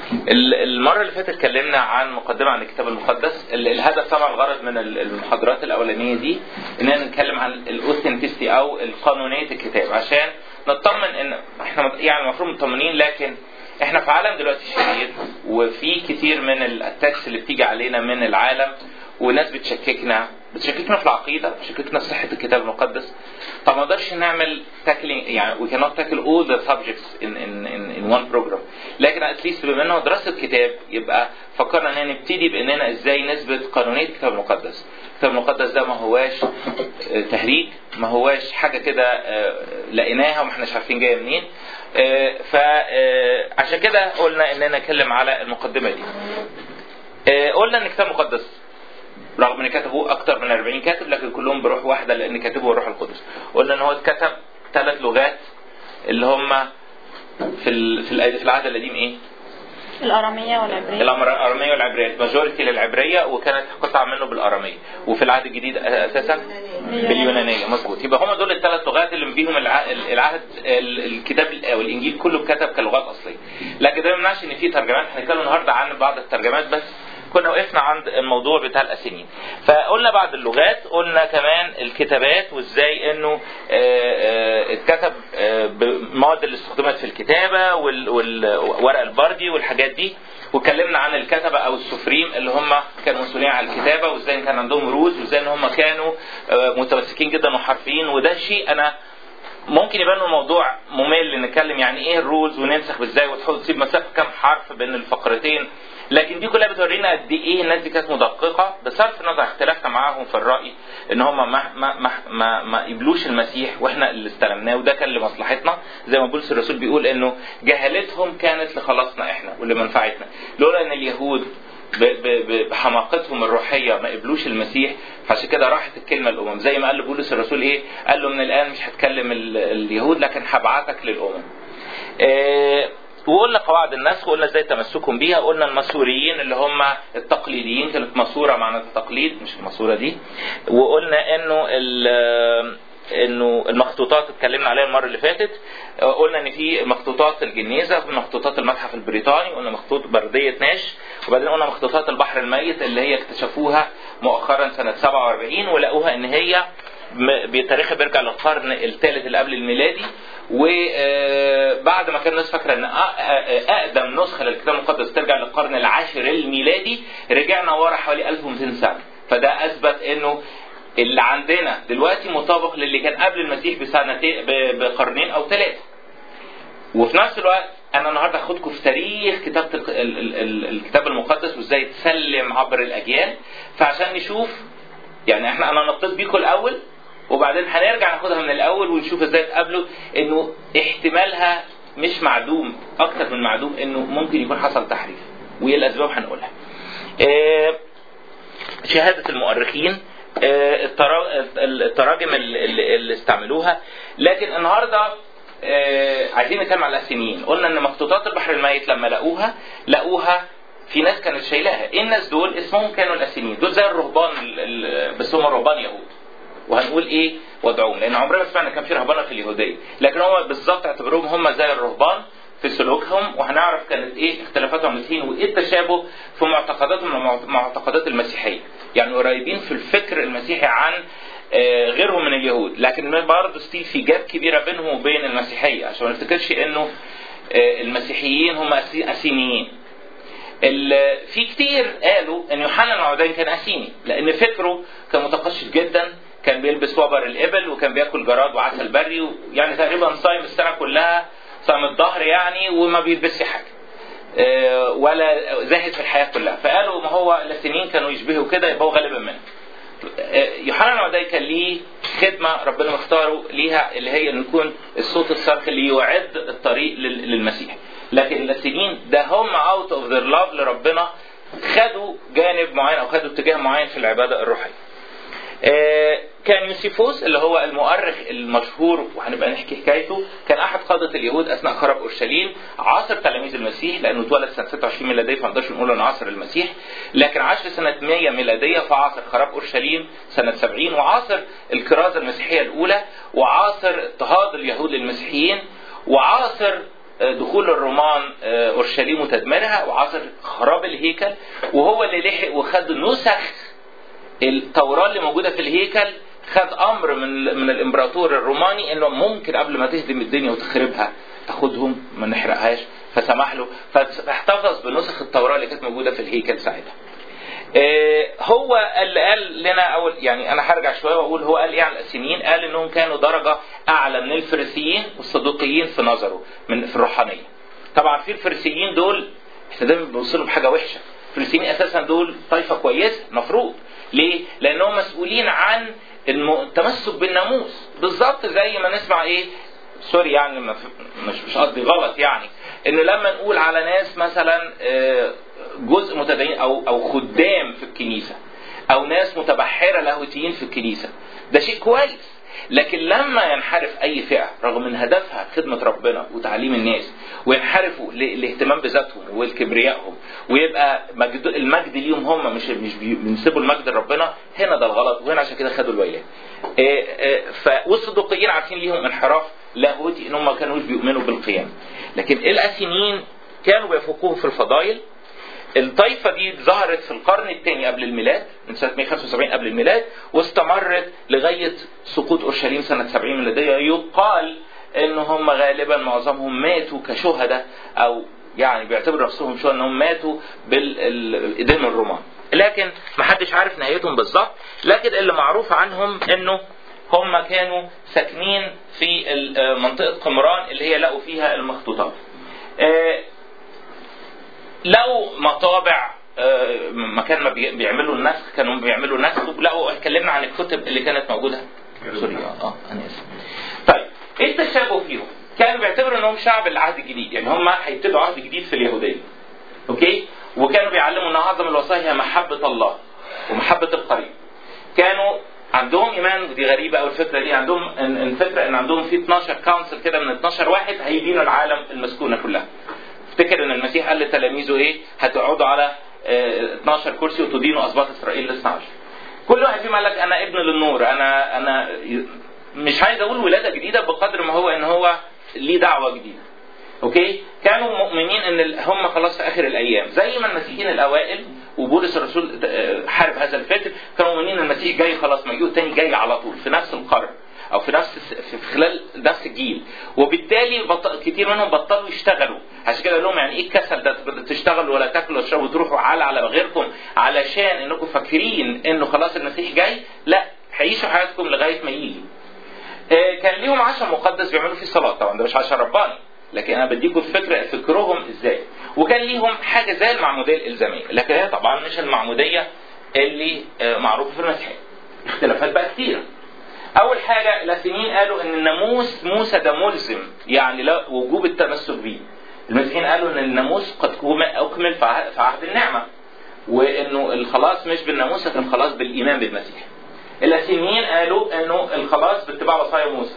ال- المرة اللي فاتت اتكلمنا عن مقدمة عن الكتاب المقدس ال- الهدف طبعا الغرض من ال- المحاضرات الأولانية دي إننا نتكلم عن الأوثنتستي أو القانونية الكتاب عشان نطمن إن احنا مت- يعني المفروض مطمنين لكن احنا في عالم دلوقتي شرير وفي كتير من الاتاكس اللي بتيجي علينا من العالم وناس بتشككنا بتشككنا في العقيده بتشككنا في صحه الكتاب المقدس فما نقدرش نعمل تاكلينج يعني we cannot tackle all the subjects in in in, in one program لكن اتليست بما انه دراسه كتاب يبقى فكرنا ان نبتدي باننا ازاي نثبت قانونيه الكتاب المقدس الكتاب المقدس ده ما هواش آه، تهريج ما هواش حاجه كده آه، لقيناها وما احناش عارفين جايه منين فعشان كده قلنا اننا نتكلم على المقدمه دي آه، قلنا ان الكتاب المقدس رغم ان كتبوه اكتر من 40 كاتب لكن كلهم بروح واحده لان كاتبه الروح القدس قلنا ان هو اتكتب ثلاث لغات اللي هم في ال- في الأ- في العهد القديم ايه؟ الأرامية والعبرية الاراميه والعبريه ماجوريتي للعبريه وكانت قطعه منه بالاراميه وفي العهد الجديد اساسا باليونانيه مظبوط يبقى هم دول الثلاث لغات اللي بيهم الع- العهد ال- الكتاب او الانجيل كله اتكتب كلغات اصليه لكن ده ما يمنعش ان في ترجمات هنتكلم النهارده عن بعض الترجمات بس كنا وقفنا عند الموضوع بتاع الاسينيين فقلنا بعد اللغات قلنا كمان الكتابات وازاي انه آه، آه، اتكتب آه، بالمواد اللي استخدمت في الكتابه وال- والورق البردي والحاجات دي واتكلمنا عن الكتبه او السفريم اللي هم كانوا مسؤولين على الكتابه وازاي كان عندهم روز وازاي ان هم كانوا آه، متمسكين جدا وحرفيين وده شيء انا ممكن يبان الموضوع ممل نتكلم يعني ايه الرولز وننسخ ازاي وتحط تسيب مسافه كام حرف بين الفقرتين لكن دي كلها بتورينا قد ايه الناس دي كانت مدققه بصرف النظر اختلفنا معاهم في الراي ان هم ما ما ما ما, ما قبلوش المسيح واحنا اللي استلمناه وده كان لمصلحتنا زي ما بولس الرسول بيقول انه جهالتهم كانت لخلاصنا احنا ولمنفعتنا لولا ان اليهود ب- ب- ب- بحماقتهم الروحيه ما قبلوش المسيح فعشان كده راحت الكلمه للامم زي ما قال بولس الرسول ايه؟ قال له من الان مش هتكلم ال- اليهود لكن هبعتك للامم. آه، وقلنا قواعد النسخ وقلنا ازاي تمسكهم بيها قلنا المسوريين اللي هم التقليديين كانت مسوره معنى التقليد مش المسوره دي وقلنا انه ال- انه المخطوطات اتكلمنا عليها المره اللي فاتت آه، قلنا ان في مخطوطات الجنيزه وفي مخطوطات المتحف البريطاني قلنا مخطوط برديه ناش وبعدين قلنا مخطوطات البحر الميت اللي هي اكتشفوها مؤخرا سنه 47 ولقوها ان هي م- بتاريخها بيرجع للقرن الثالث اللي قبل الميلادي وبعد ما كان الناس فاكره ان أ- أ- اقدم نسخه للكتاب المقدس ترجع للقرن العاشر الميلادي رجعنا ورا حوالي 1200 سنه فده اثبت انه اللي عندنا دلوقتي مطابق للي كان قبل المسيح بسنتين ب- بقرنين او ثلاثه وفي نفس الوقت انا النهارده هاخدكم في تاريخ كتابه ال- ال- ال- الكتاب المقدس وازاي تسلم عبر الاجيال فعشان نشوف يعني احنا انا نطيت بيكم الاول وبعدين هنرجع ناخدها من الاول ونشوف ازاي تقابلوا انه احتمالها مش معدوم اكتر من معدوم انه ممكن يكون حصل تحريف وايه الاسباب هنقولها. آه، شهاده المؤرخين آه، الترا- التراجم اللي اللي استعملوها لكن النهارده آه، عايزين نتكلم على الاسينيين قلنا ان مخطوطات البحر الميت لما لقوها لقوها في ناس كانت شايلاها ايه الناس دول اسمهم كانوا الاسينيين دول زي الرهبان ال- ال- بس هم رهبان يهود وهنقول ايه وضعهم لان عمرنا ما سمعنا كان في رهبانه في اليهوديه لكن هم بالظبط اعتبروهم هم زي الرهبان في سلوكهم وهنعرف كانت ايه اختلافاتهم المسيحيين وايه التشابه في معتقداتهم مع معتقدات المسيحيه يعني قريبين في الفكر المسيحي عن آه، غيرهم من اليهود لكن برضه ستيل في جاب كبيره بينهم وبين المسيحيه عشان ما نفتكرش انه آه، المسيحيين هم أسي- اسينيين ال- في كتير قالوا ان يوحنا المعمدان كان اسيني لان فكره كان متقشف جدا كان بيلبس وبر الابل وكان بياكل جراد وعسل بري يعني تقريبا صايم السنه كلها صايم الظهر يعني وما بيلبسش حاجه آه، ولا زاهد في الحياه كلها فقالوا ما هو الاسينيين كانوا يشبهوا كده يبقوا غالبا منهم آه، يوحنا المعمدان كان ليه خدمه ربنا مختاره ليها اللي هي ان يكون الصوت الصارخ اللي يعد الطريق لل- للمسيح لكن اللاتينيين ده هم اوت اوف ذير لاف لربنا خدوا جانب معين او خدوا اتجاه معين في العباده الروحيه. آه، كان يوسيفوس اللي هو المؤرخ المشهور وهنبقى نحكي حكايته كان احد قاده اليهود اثناء خراب اورشليم عاصر تلاميذ المسيح لانه اتولد سنه 26 ميلاديه فما نقدرش نقول انه عاصر المسيح لكن عاش في سنه 100 ميلاديه فعاصر خراب اورشليم سنه 70 وعاصر الكرازه المسيحيه الاولى وعاصر اضطهاد اليهود للمسيحيين وعاصر دخول الرومان اورشليم وتدميرها وعصر خراب الهيكل وهو اللي لحق وخد نسخ التوراه اللي موجوده في الهيكل خد امر من من الامبراطور الروماني انه ممكن قبل ما تهدم الدنيا وتخربها تاخدهم ما نحرقهاش فسمح له فاحتفظ بنسخ التوراه اللي كانت موجوده في الهيكل ساعتها. هو اللي قال لنا اول يعني انا هرجع شويه واقول هو قال ايه عن الاسينيين؟ قال انهم كانوا درجه اعلى من الفريسيين والصدوقيين في نظره من في الروحانيه. طبعا في الفريسيين دول احنا دايما بنوصلهم بحاجه وحشه. الفريسيين اساسا دول طائفه كويسه مفروض. ليه؟ لانهم مسؤولين عن التمسك بالناموس بالظبط زي ما نسمع ايه سوري يعني مش مش قصدي غلط يعني انه لما نقول على ناس مثلا جزء متدين او او خدام في الكنيسه او ناس متبحره لاهوتيين في الكنيسه ده شيء كويس لكن لما ينحرف اي فئه رغم ان هدفها خدمه ربنا وتعليم الناس وينحرفوا الاهتمام بذاتهم والكبريائهم ويبقى مجد المجد ليهم هم مش مش بينسبوا المجد لربنا هنا ده الغلط وهنا عشان كده خدوا الويلات. والصدوقيين عارفين ليهم انحراف لاهوتي ان هم ما كانوش بيؤمنوا بالقيامه. لكن الاسينيين كانوا بيفوقوه في الفضائل الطائفة دي ظهرت في القرن الثاني قبل الميلاد من سنة 175 قبل الميلاد واستمرت لغاية سقوط أورشليم سنة 70 ميلادية يقال إن هم غالبا معظمهم ماتوا كشهداء أو يعني بيعتبروا نفسهم شهداء إنهم ماتوا بالإيدين الرومان لكن ما حدش عارف نهايتهم بالظبط لكن اللي معروف عنهم إنه هم كانوا ساكنين في منطقة قمران اللي هي لقوا فيها المخطوطات لو مطابع مكان ما بيعملوا النسخ كانوا بيعملوا نسخ لقوا اتكلمنا عن الكتب اللي كانت موجوده سوري اه انا اسف طيب ايه التشابه فيهم؟ كانوا بيعتبروا انهم شعب العهد الجديد يعني هم هيبتدوا عهد جديد في اليهوديه اوكي وكانوا بيعلموا ان اعظم الوصايا هي محبه الله ومحبه القريب كانوا عندهم ايمان ودي غريبه قوي الفكره دي عندهم الفكره ان عندهم في 12 كونسل كده من 12 واحد هيدينوا العالم المسكونه كلها افتكر ان المسيح قال لتلاميذه ايه؟ هتقعدوا على اه 12 كرسي وتدينوا اسباط اسرائيل ل 12. كل واحد فيهم قال لك انا ابن للنور انا انا مش عايز اقول ولاده جديده بقدر ما هو ان هو ليه دعوه جديده. اوكي؟ كانوا مؤمنين ان هم خلاص في اخر الايام زي ما المسيحيين الاوائل وبولس الرسول حارب هذا الفكر كانوا مؤمنين ان المسيح جاي خلاص مجيء تاني جاي على طول في نفس القرن. او في نفس في خلال نفس الجيل وبالتالي بط... كتير منهم بطلوا يشتغلوا عشان كده لهم يعني ايه الكسل ده تشتغلوا ولا تاكلوا وتشربوا وتروحوا على على غيركم علشان انكم فاكرين انه خلاص المسيح جاي لا عيشوا حياتكم لغايه ما يجي آه كان ليهم عشاء مقدس بيعملوا فيه صلاه طبعا ده مش عشاء رباني لكن انا بديكم الفكره فكرهم ازاي وكان ليهم حاجه زي المعموديه الالزاميه لكن هي طبعا مش المعموديه اللي آه معروفه في المسيحيه اختلافات بقى كتيره اول حاجه الاسينيين قالوا ان الناموس موسى ده ملزم يعني لا وجوب التمسك به المسيحيين قالوا ان الناموس قد اكمل في عهد النعمه وانه الخلاص مش بالناموس لكن الخلاص بالايمان بالمسيح الاسينيين قالوا انه الخلاص باتباع وصايا موسى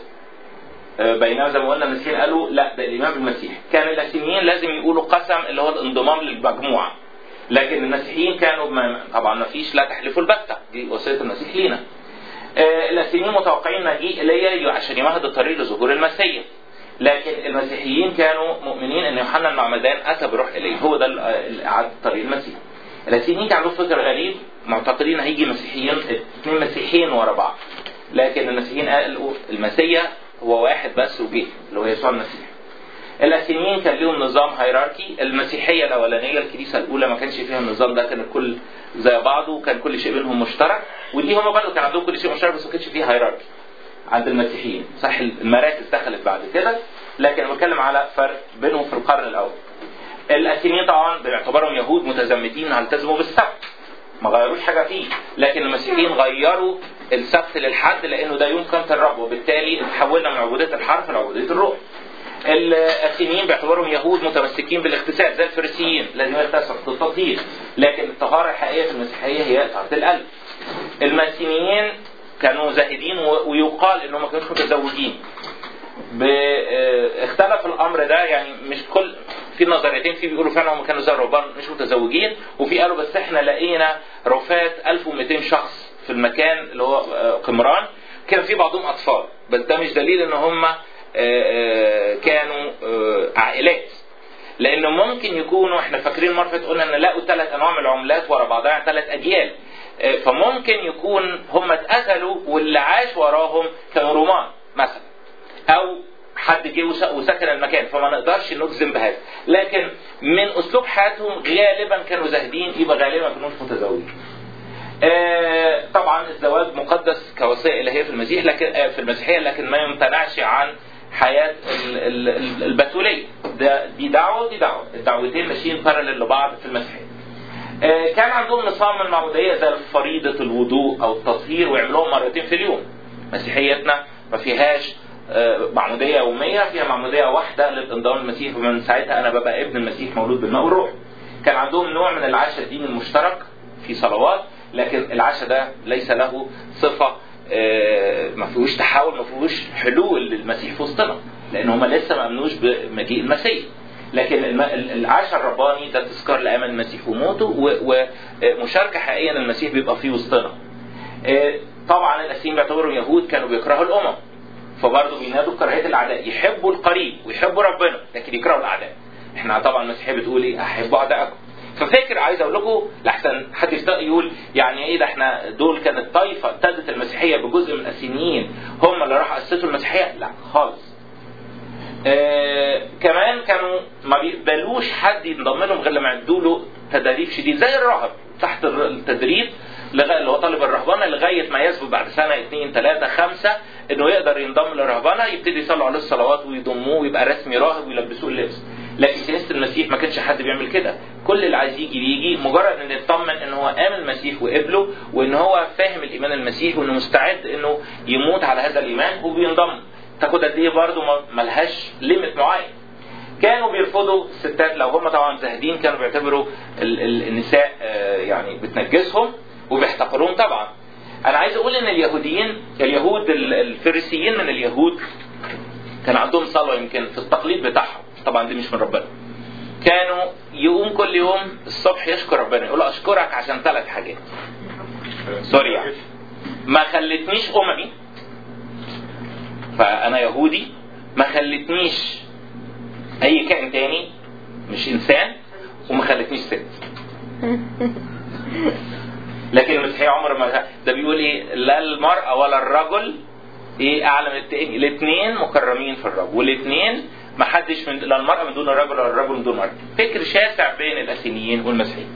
بينما زي ما قلنا المسيحيين قالوا لا ده الايمان بالمسيح كان الاسينيين لازم يقولوا قسم اللي هو الانضمام للمجموعه لكن المسيحيين كانوا ما طبعا ما فيش لا تحلفوا البتة دي وصيه المسيح لينا آه الاسينيين متوقعين مجيء ايليا عشان يمهد الطريق لظهور المسيح لكن المسيحيين كانوا مؤمنين ان يوحنا المعمدان اتى بروح ايليا هو ده اللي اعاد طريق المسيح الاسينيين كان عندهم فكر غريب معتقدين هيجي مسيحيين اثنين مسيحيين ورا بعض لكن المسيحيين قالوا المسيح هو واحد بس وجه اللي هو يسوع المسيح الاسينيين كان لهم نظام هيراركي المسيحيه الاولانيه الكنيسه الاولى ما كانش فيها النظام ده كان الكل زي بعضه وكان كل شيء بينهم مشترك ودي هم برضه كان عندهم كل شيء مشترك بس ما كانش فيه هيراركي عند المسيحيين صح المراكز دخلت بعد كده لكن انا بتكلم على فرق بينهم في القرن الاول الاسينيين طبعا باعتبارهم يهود متزمتين التزموا بالسبت ما غيروش حاجه فيه لكن المسيحيين غيروا السبت للحد لانه ده يوم كانت الرب وبالتالي تحولنا من عبوديه الحرف لعبوديه الروح الاسينيين باعتبارهم يهود متمسكين بالاغتسال زي الفريسيين لازم يغتسل التطهير لكن الطهاره الحقيقيه في المسيحيه هي طهاره القلب الماسينيين كانوا زاهدين ويقال انهم ما كانوش متزوجين اختلف الامر ده يعني مش كل في نظريتين في بيقولوا فعلا هم كانوا زي الرهبان مش متزوجين وفي قالوا بس احنا لقينا رفات 1200 شخص في المكان اللي هو قمران كان في بعضهم اطفال بس ده مش دليل ان هم آه، كانوا آه، عائلات لانه ممكن يكونوا احنا فاكرين مره فاتت قلنا ان لقوا ثلاث انواع من العملات ورا بعضها يعني ثلاث اجيال آه، فممكن يكون هم اتقتلوا واللي عاش وراهم كانوا رومان مثلا او حد جه وس- وسكن المكان فما نقدرش نجزم بهذا لكن من اسلوب حياتهم غالبا كانوا زاهدين يبقى غالبا ما كانوش متزوجين آه، طبعا الزواج مقدس كوصيه الهيه في المسيح لكن آه، في المسيحيه لكن ما يمتنعش عن حياه ال- ال- ال- البتوليه ده دي دعوه ودي دعوه الدعوتين ماشيين بارلل لبعض في المسيحيه آه، كان عندهم نظام من المعموديه زي فريضه الوضوء او التطهير ويعملوهم مرتين في اليوم مسيحيتنا ما فيهاش آه، معموديه يوميه فيها معموديه واحده للانضمام للمسيح ومن ساعتها انا ببقى ابن المسيح مولود بالماء والروح كان عندهم نوع من العشاء الديني المشترك في صلوات لكن العشاء ده ليس له صفه آه، ما فيهوش تحول ما فيهوش حلول للمسيح في وسطنا لان هم لسه ما امنوش بمجيء المسيح لكن الم- ال- العشاء الرباني ده تذكار لامل المسيح وموته و- ومشاركه حقيقيه ان المسيح بيبقى فيه وسطنا آه، طبعا الاسيم بيعتبروا يهود كانوا بيكرهوا الامم فبرضه بينادوا بكراهيه الاعداء يحبوا القريب ويحبوا ربنا لكن يكرهوا الاعداء احنا طبعا المسيحيه بتقول ايه احبوا اعدائكم ففاكر عايز اقول لكم لحسن حد يست- يقول يعني ايه ده احنا دول كانت طائفه ابتدت المسيحيه بجزء من الاسينيين هم اللي راحوا اسسوا المسيحيه لا خالص آه كمان كانوا ما بيقبلوش حد ينضم لهم غير لما يدوا له تدريب شديد زي الراهب تحت الر- التدريب لغايه اللي هو طالب الرهبنه لغايه ما يثبت بعد سنه اثنين ثلاثه خمسه انه يقدر ينضم للرهبنه يبتدي يصلوا عليه الصلوات ويضموه ويبقى رسمي راهب ويلبسوه اللبس لكن كنيسه المسيح ما كانش حد بيعمل كده كل اللي عايز يجي بيجي مجرد ان يطمن ان هو امن المسيح وقبله وان هو فاهم الايمان المسيحي وانه مستعد انه يموت على هذا الايمان وبينضم تاخد قد ايه برضه ما- ملهاش ليميت معين كانوا بيرفضوا الستات لو هم طبعا زاهدين كانوا بيعتبروا ال- ال- النساء آه، يعني بتنجسهم وبيحتقروهم طبعا انا عايز اقول ان اليهوديين اليهود ال- الفريسيين من اليهود كان عندهم صلاه يمكن في التقليد بتاعهم طبعا دي مش من ربنا كانوا يقوم كل يوم الصبح يشكر ربنا يقول له اشكرك عشان ثلاث حاجات سوري يعني ما خلتنيش اممي فانا يهودي ما خلتنيش اي كائن تاني مش انسان وما خلتنيش ست لكن المسيحيه عمر ما ده بيقول ايه لا المراه ولا الرجل ايه اعلى من التاني الاثنين مكرمين في الرب والاثنين ما حدش من لا المراه من دون الرجل ولا الرجل من دون المراه فكر شاسع بين الاسينيين والمسيحيين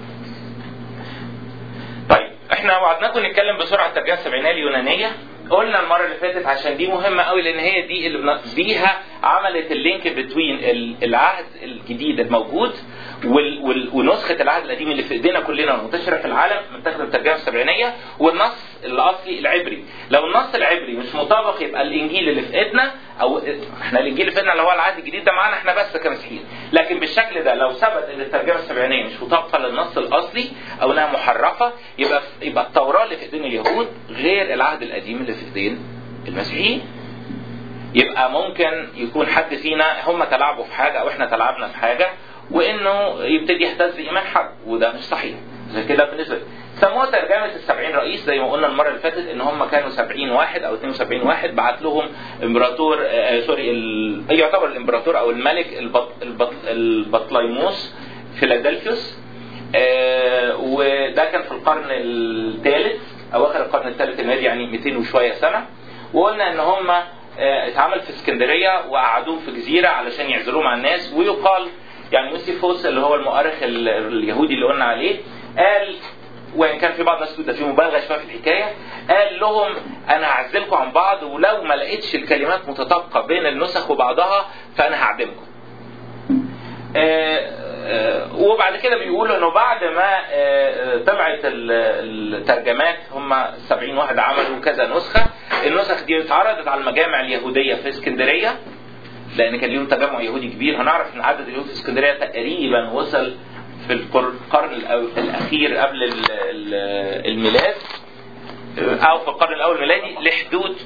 طيب احنا وعدناكم نتكلم بسرعه الترجمه السبعينيه اليونانيه قلنا المره اللي فاتت عشان دي مهمه قوي لان هي دي اللي بن- بيها عملت اللينك بتوين العهد الجديد الموجود وال وال ونسخه العهد القديم اللي في ايدينا كلنا منتشره في العالم متاخده من الترجمه السبعينيه والنص الاصلي العبري لو النص العبري مش مطابق يبقى الانجيل اللي في ايدنا او احنا الانجيل اللي في ايدنا اللي هو العهد الجديد ده معانا احنا بس كمسيحيين لكن بالشكل ده لو ثبت ان الترجمه السبعينيه مش مطابقه للنص الاصلي او انها محرفه يبقى يبقى التوراه اللي في ايدين اليهود غير العهد القديم اللي في ايدين المسيحيين يبقى ممكن يكون حد فينا هم تلاعبوا في حاجه او احنا تلاعبنا في حاجه وانه يبتدي يهتز ايمان حد وده مش صحيح زي كده بالنسبه سموها ترجمة السبعين رئيس زي ما قلنا المرة اللي فاتت ان هم كانوا سبعين واحد او 72 واحد بعت لهم امبراطور آه سوري ال... يعتبر الامبراطور او الملك البط... البط... البطليموس فيلادلفيوس آه وده كان في القرن الثالث اواخر القرن الثالث الميلادي يعني 200 وشوية سنة وقلنا ان هم آه اتعمل في اسكندرية وقعدوه في جزيرة علشان يعزلوه مع الناس ويقال يعني يوسيفوس اللي هو المؤرخ ال- اليهودي اللي قلنا عليه قال وان كان في بعض الناس تقول ده في مبالغه شويه في الحكايه قال لهم انا هعزلكم عن بعض ولو ما لقيتش الكلمات متطابقه بين النسخ وبعضها فانا هعدمكم. آه، آه، وبعد كده بيقولوا انه بعد ما آه، طلعت ال- الترجمات هم 70 واحد عملوا كذا نسخه النسخ دي اتعرضت على المجامع اليهوديه في اسكندريه لان كان ليهم تجمع يهودي كبير هنعرف ان عدد اليهود في اسكندريه تقريبا وصل في القر- القرن الأو- الاخير قبل ال- ال- الميلاد او في القرن الاول الميلادي لحدود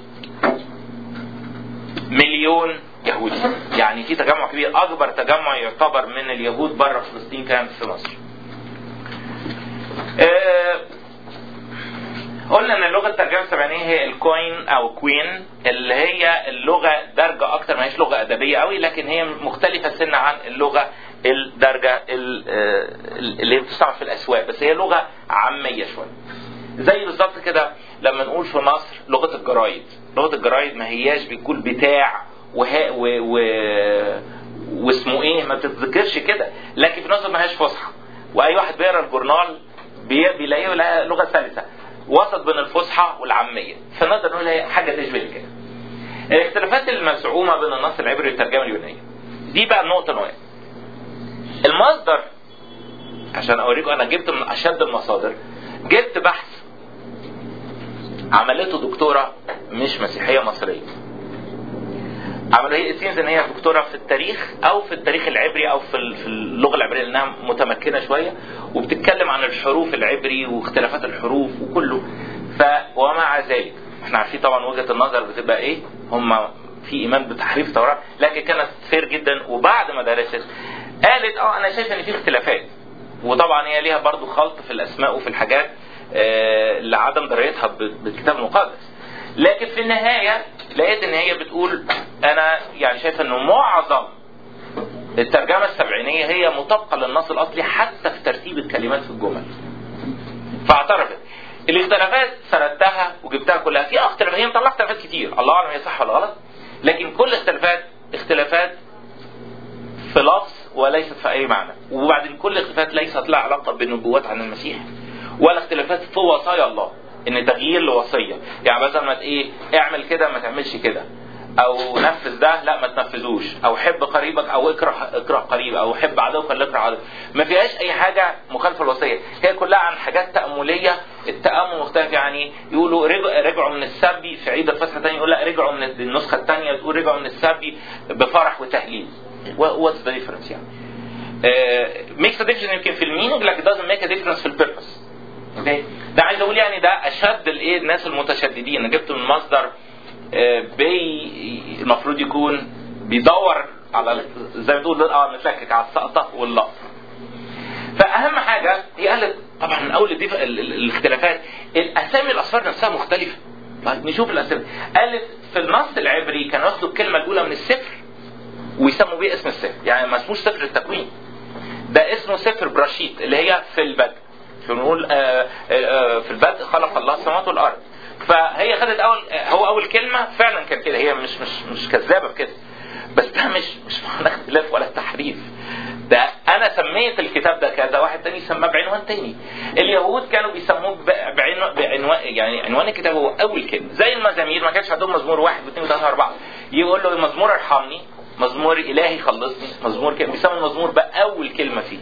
مليون يهودي يعني في تجمع كبير اكبر تجمع يعتبر من اليهود بره فلسطين كان في مصر آه، قلنا ان اللغه الترجمه السبعينيه هي الكوين او كوين اللي هي اللغه درجه اكتر ما هيش لغه ادبيه قوي لكن هي مختلفه سنه عن اللغه الدرجه ال- آه، اللي بتستعمل في الاسواق بس هي لغه عاميه شويه زي بالظبط كده لما نقول في مصر لغه الجرايد لغه الجرايد ما هياش بيقول بتاع وها و و واسمه ايه ما بتتذكرش كده لكن في نفس الوقت ما هياش فصحى واي واحد بيقرا الجورنال بي- بيلاقيه لها لغه ثالثه وسط بين الفصحى والعاميه فنقدر نقول هي حاجه تشبه كده الاختلافات المزعومه بين النص العبري والترجمه اليونانيه دي بقى النقطه المهمه المصدر عشان اوريكم انا جبت من اشد المصادر جبت بحث عملته دكتوره مش مسيحيه مصريه عملوا هي سينز ان هي دكتوره في التاريخ او في التاريخ العبري او في ال- في اللغه العبريه لانها متمكنه شويه وبتتكلم عن الحروف العبري واختلافات الحروف وكله ف ومع ذلك احنا عارفين طبعا وجهه النظر بتبقى ايه هم في ايمان بتحريف التوراه لكن كانت فير جدا وبعد ما درست قالت اه انا شايفه ان في اختلافات وطبعا هي ليها برضو خلط في الاسماء وفي الحاجات آه لعدم درايتها ب- بالكتاب المقدس لكن في النهايه لقيت ان هي بتقول انا يعني شايفه انه معظم الترجمه السبعينيه هي مطابقه للنص الاصلي حتى في ترتيب الكلمات في الجمل فاعترفت الاختلافات سردتها وجبتها كلها في اختلافات هي مطلعه اختلافات كتير الله اعلم هي صح ولا غلط لكن كل اختلافات اختلافات في لفظ وليست في اي معنى وبعدين كل اختلافات ليست لها علاقه بالنبوات عن المسيح ولا اختلافات في وصايا الله ان تغيير لوصيه يعني مثلا ما ت- ايه اعمل كده ما تعملش كده او نفذ ده لا ما تنفذوش او حب قريبك او اكره اكره قريب او حب عدوك ولا اكره عدو ما فيهاش اي حاجه مخالفه للوصيه هي كلها عن حاجات تامليه التامل مختلف يعني يقولوا رجع رجعوا من السبي في عيد الفصح الثاني يقول لا رجعوا من النسخه الثانيه بتقول رجعوا من السبي بفرح وتهليل واتس ذا ديفرنس يعني ميكس ديفرنس يمكن في الميننج لكن doesn't make a difference في البيربس اوكي ده عايز اقول يعني ده اشد الايه الناس المتشددين انا جبته من مصدر آه، بي المفروض يكون بيدور على زي ما تقول اه متلكك على السقطه واللقطه فاهم حاجه هي قالت طبعا من اول الديف... ال- ال- الاختلافات الاسامي الاصفار نفسها مختلفه طيب نشوف الاسامي قالت في النص العبري كانوا ياخدوا الكلمه الاولى من السفر ويسموا بيه اسم السفر يعني ما اسموش سفر التكوين ده اسمه سفر براشيت اللي هي في البدء بنقول آه، آه، في البدء خلق الله السماوات والارض فهي خدت اول آه، هو اول كلمه فعلا كان كده هي مش مش مش كذابه بكده بس ده مش مش معنى اختلاف ولا تحريف ده انا سميت الكتاب ده كذا واحد تاني سماه بعنوان تاني اليهود كانوا بيسموه ب- بعنوان بعنوان يعني عنوان الكتاب هو اول كلمه زي المزامير ما كانش عندهم مزمور واحد واثنين وثلاثه واربعه يقول له مزمور ارحمني مزمور الهي خلصني مزمور كده بيسموا المزمور باول كلمه فيه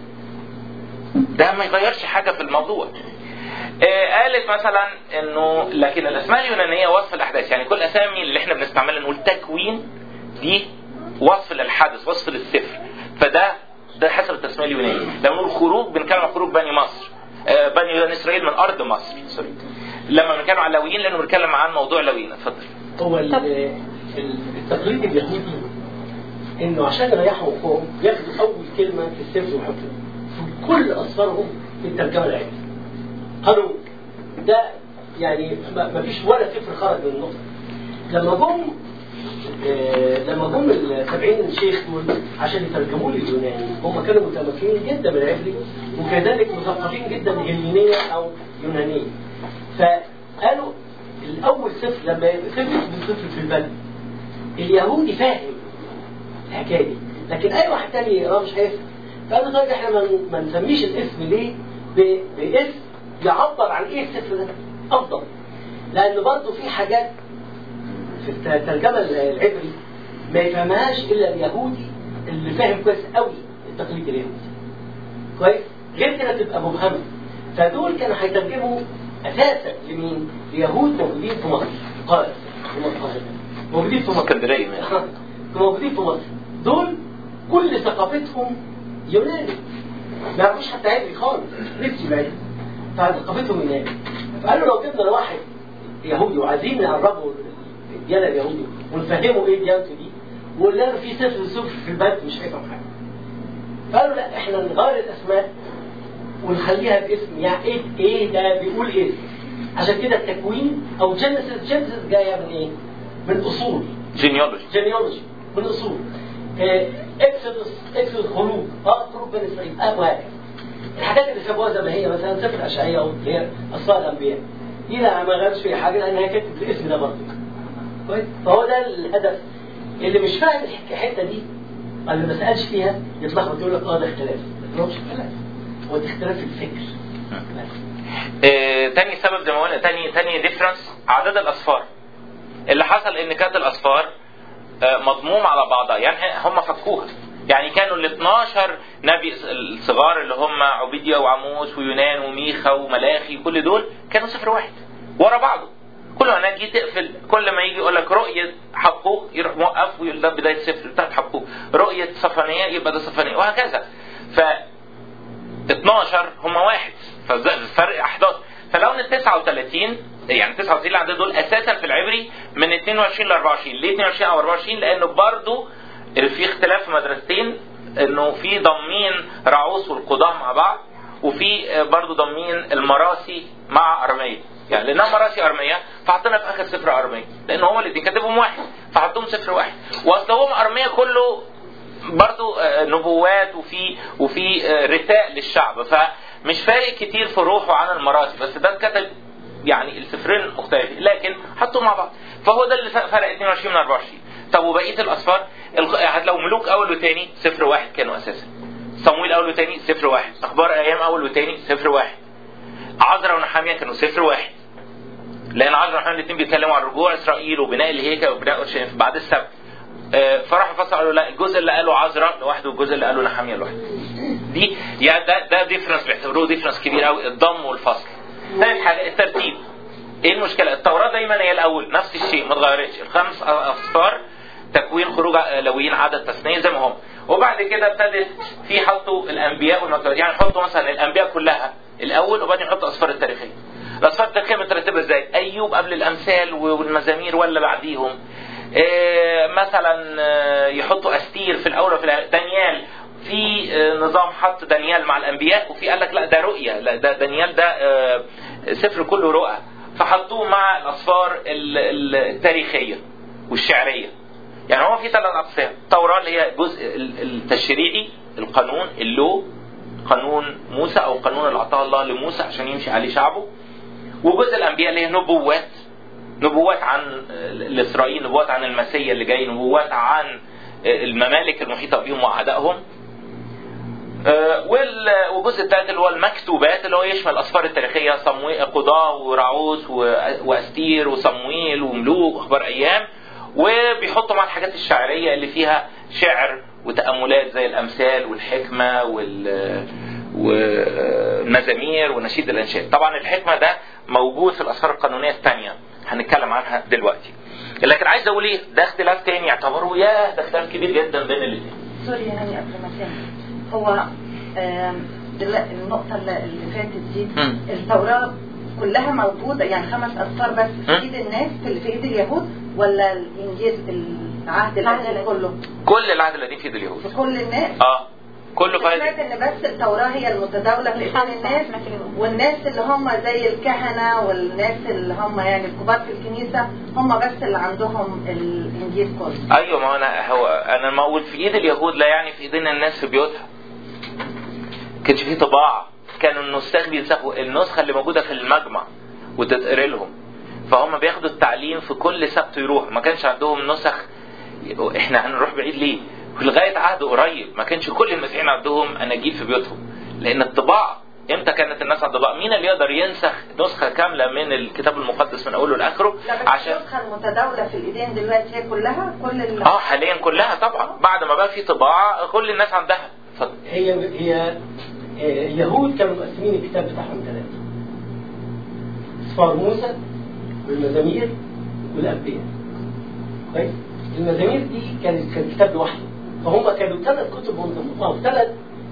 ده ما يغيرش حاجه في الموضوع آه، قالت مثلا انه لكن الاسماء اليونانيه وصف الاحداث يعني كل الاسامي اللي احنا بنستعملها نقول تكوين دي وصف للحدث وصف للسفر فده ده حسب التسميه اليونانيه لما نقول خروج بنتكلم عن خروج بني مصر آه، بني بني اسرائيل من ارض مصر سوري لما بنتكلم عن لاويين لانه بنتكلم عن موضوع لاويين اتفضل هو ال- طب. ال- التقليد اليهودي انه عشان يريحوا مخهم ياخدوا اول كلمه في السفر ويحطوها في كل اسفارهم في الترجمه العبريه قالوا ده يعني ما ما فيش ولا سفر خرج من النقطه لما جم آه، لما جم ال 70 شيخ دول عشان يترجموا لي اليوناني هم كانوا متمكنين جدا من العبري وكذلك مثقفين جدا هلينيه او يونانيه فقالوا الاول سفر لما يبقى سفر اسمه سفر في البلد اليهودي فاهم الحكايه دي لكن اي واحد تاني يقراه مش هيفهم فقالوا طيب احنا ما ما نسميش الاسم ليه ب- باسم يعبر عن ايه السفر ده افضل لان برضه في حاجات في الترجمه العبري ما يفهمهاش الا اليهودي اللي فاهم كويس قوي التقليد اليهودي كويس غير كده تبقى مبهمه فدول كانوا هيترجموا اساسا لمين؟ ليهود موجودين في مصر القاهره في القاهره موجودين في مصر اسكندريه موجودين في مصر دول كل ثقافتهم يوناني ما يعرفوش حتى عبري خالص نفسي بعيد فثقافتهم يوناني فقالوا لو جبنا واحد يهودي وعايزين نقربه الديانه اليهودي ونفهمه ايه ديانته دي وقلنا له في سفر سفر في البلد مش هيفهم حاجه قالوا لا احنا نغير الاسماء ونخليها باسم يعني ايه ايه ده بيقول ايه عشان كده التكوين او جينيسيس جينيسيس جايه من ايه؟ من اصول جينيولوجي جينيولوجي من اصول اكسودس اكسودس خروج اه خروج بني اسرائيل اه وهكذا الحاجات اللي سابوها زي ما هي مثلا سفر اشعياء او اللي هي اسرار الانبياء دي لا ما غيرش فيها حاجه لان هي كانت بالاسم ده برضه كويس فهو ده الهدف اللي مش فاهم الحك- الحته دي اللي ما سالش فيها يتلخبط يقول لك اه ده اختلاف لكن هو مش اختلاف هو ده اختلاف في الفكر بس آه، تاني سبب زي ما قلنا تاني تاني ديفرنس عدد الاصفار اللي حصل ان كانت الاصفار آه، مضموم على بعضها يعني هم فكوها يعني كانوا ال 12 نبي الصغار اللي هم عبيديا وعموس ويونان وميخا وملاخي كل دول كانوا صفر واحد ورا بعضه كل ما نجي تقفل كل ما يجي يقول لك رؤية حقوق يروح موقف ويقول ده بداية صفر بتاعت حقوق رؤية صفانية يبقى ده صفانية وهكذا ف 12 هم واحد فالفرق 11 فلو ان ال 39 يعني 39 اللي عندنا دول اساسا في العبري من 22 ل 24 ليه 22 او 24 لانه برضو في اختلاف في مدرستين انه في ضمين رعوس والقضاة مع بعض وفي برضو ضمين المراسي مع ارميه يعني لانها مراسي ارميه فحطينا في اخر صفر ارميه لان هما الاثنين كاتبهم واحد فحطهم صفر واحد واصل هم ارميه كله برضو آه، نبوات وفي وفي آه، رثاء للشعب فمش فارق كتير في روحه عن المراسي بس ده اتكتب يعني السفرين مختلفين لكن حطوا مع بعض فهو ده اللي فرق 22 من 24 طب وبقيه الاصفار الغ- هتلاقوا ملوك اول وثاني صفر واحد كانوا اساسا صمويل اول وثاني صفر واحد اخبار ايام اول وثاني صفر واحد عذرا ونحاميه كانوا صفر واحد لان عذرا ونحاميه الاثنين بيتكلموا عن رجوع اسرائيل وبناء الهيكل وبناء اورشليم بعد السبت آه، فراحوا فصلوا قالوا لا الجزء اللي قاله عذرا لوحده والجزء اللي قاله نحاميه لوحده دي يعني ده ده ديفرنس بيعتبروه ديفرنس كبير قوي الضم والفصل ثالث حاجه الترتيب ايه المشكله التوراه دايما هي الاول نفس الشيء ما اتغيرتش الخمس اصفار تكوين خروج لويين عدد تثنيه زي ما هم وبعد كده ابتدت في حطوا الانبياء والمكتوبات يعني حطوا مثلا الانبياء كلها الاول وبعدين يحطوا الاصفار التاريخيه الاصفار التاريخيه مترتبه ازاي ايوب قبل الامثال والمزامير ولا بعديهم إيه مثلا آه، يحطوا استير في الاول وفي الآخر. دانيال في آه، نظام حط دانيال مع الانبياء وفي قال لك لا ده رؤيه لا ده دانيال ده آه، سفر كله رؤى فحطوه مع الاصفار ال- ال- التاريخيه والشعريه يعني هو في ثلاث اقسام التوراه اللي هي الجزء ال- التشريعي القانون اللو قانون موسى او القانون اللي اعطاه الله لموسى عشان يمشي عليه شعبه وجزء الانبياء اللي هي نبوات نبوات عن الاسرائيل نبوات عن المسيا اللي جاي نبوات عن الممالك المحيطه بهم واعدائهم آه، وال- والجزء الثالث اللي هو المكتوبات اللي هو يشمل الاسفار التاريخيه صمويل قضاه ورعوس و- واستير وصمويل وملوك واخبار ايام وبيحطوا مع الحاجات الشعريه اللي فيها شعر وتاملات زي الامثال والحكمه وال والمزامير ونشيد الانشاد طبعا الحكمه ده موجود في الاسفار القانونيه الثانيه هنتكلم عنها دلوقتي لكن عايز اقول ايه ده اختلاف تاني يعتبره يا ده اختلاف كبير جدا بين الاثنين سوري يعني قبل ما تاني هو آم، دلوقتي النقطة اللي اللي فاتت دي مم. التوراة كلها موجودة يعني خمس أسفار بس في مم. إيد الناس في اللي في إيد اليهود ولا الإنجيل العهد القديم كله كل العهد القديم في ايد اليهود في كل الناس اه كله في سمعت هذه ان بس التوراة هي المتداولة في ايدين الناس والناس اللي هم زي الكهنة والناس اللي هم يعني الكبار في الكنيسة هم بس اللي عندهم الانجيل كله ايوه ما انا هو انا لما اقول في ايد اليهود لا يعني في ايدين الناس في بيوتها كانش في طباعه كانوا النساخ بينسخوا النسخه اللي موجوده في المجمع وتتقري لهم فهم بياخدوا التعليم في كل سبت يروح ما كانش عندهم نسخ احنا هنروح بعيد ليه لغايه عهد قريب ما كانش كل المسيحيين عندهم اناجيل في بيوتهم لان الطباعه امتى كانت الناس عند طباعه مين اللي يقدر ينسخ نسخه كامله من الكتاب المقدس من اوله لاخره لا بس عشان النسخة المتداولة في الايدين دلوقتي هي كلها كل اللي اه حاليا كلها طبعا بعد ما بقى في طباعه كل الناس عندها اتفضل. هي هي آه، اليهود كانوا مقسمين الكتاب بتاعهم ثلاثة أسفار موسى والمزامير والأنبياء كويس المزامير دي كانت كان كتاب لوحده فهم كانوا ثلاث كتب منفصلة أو ثلاث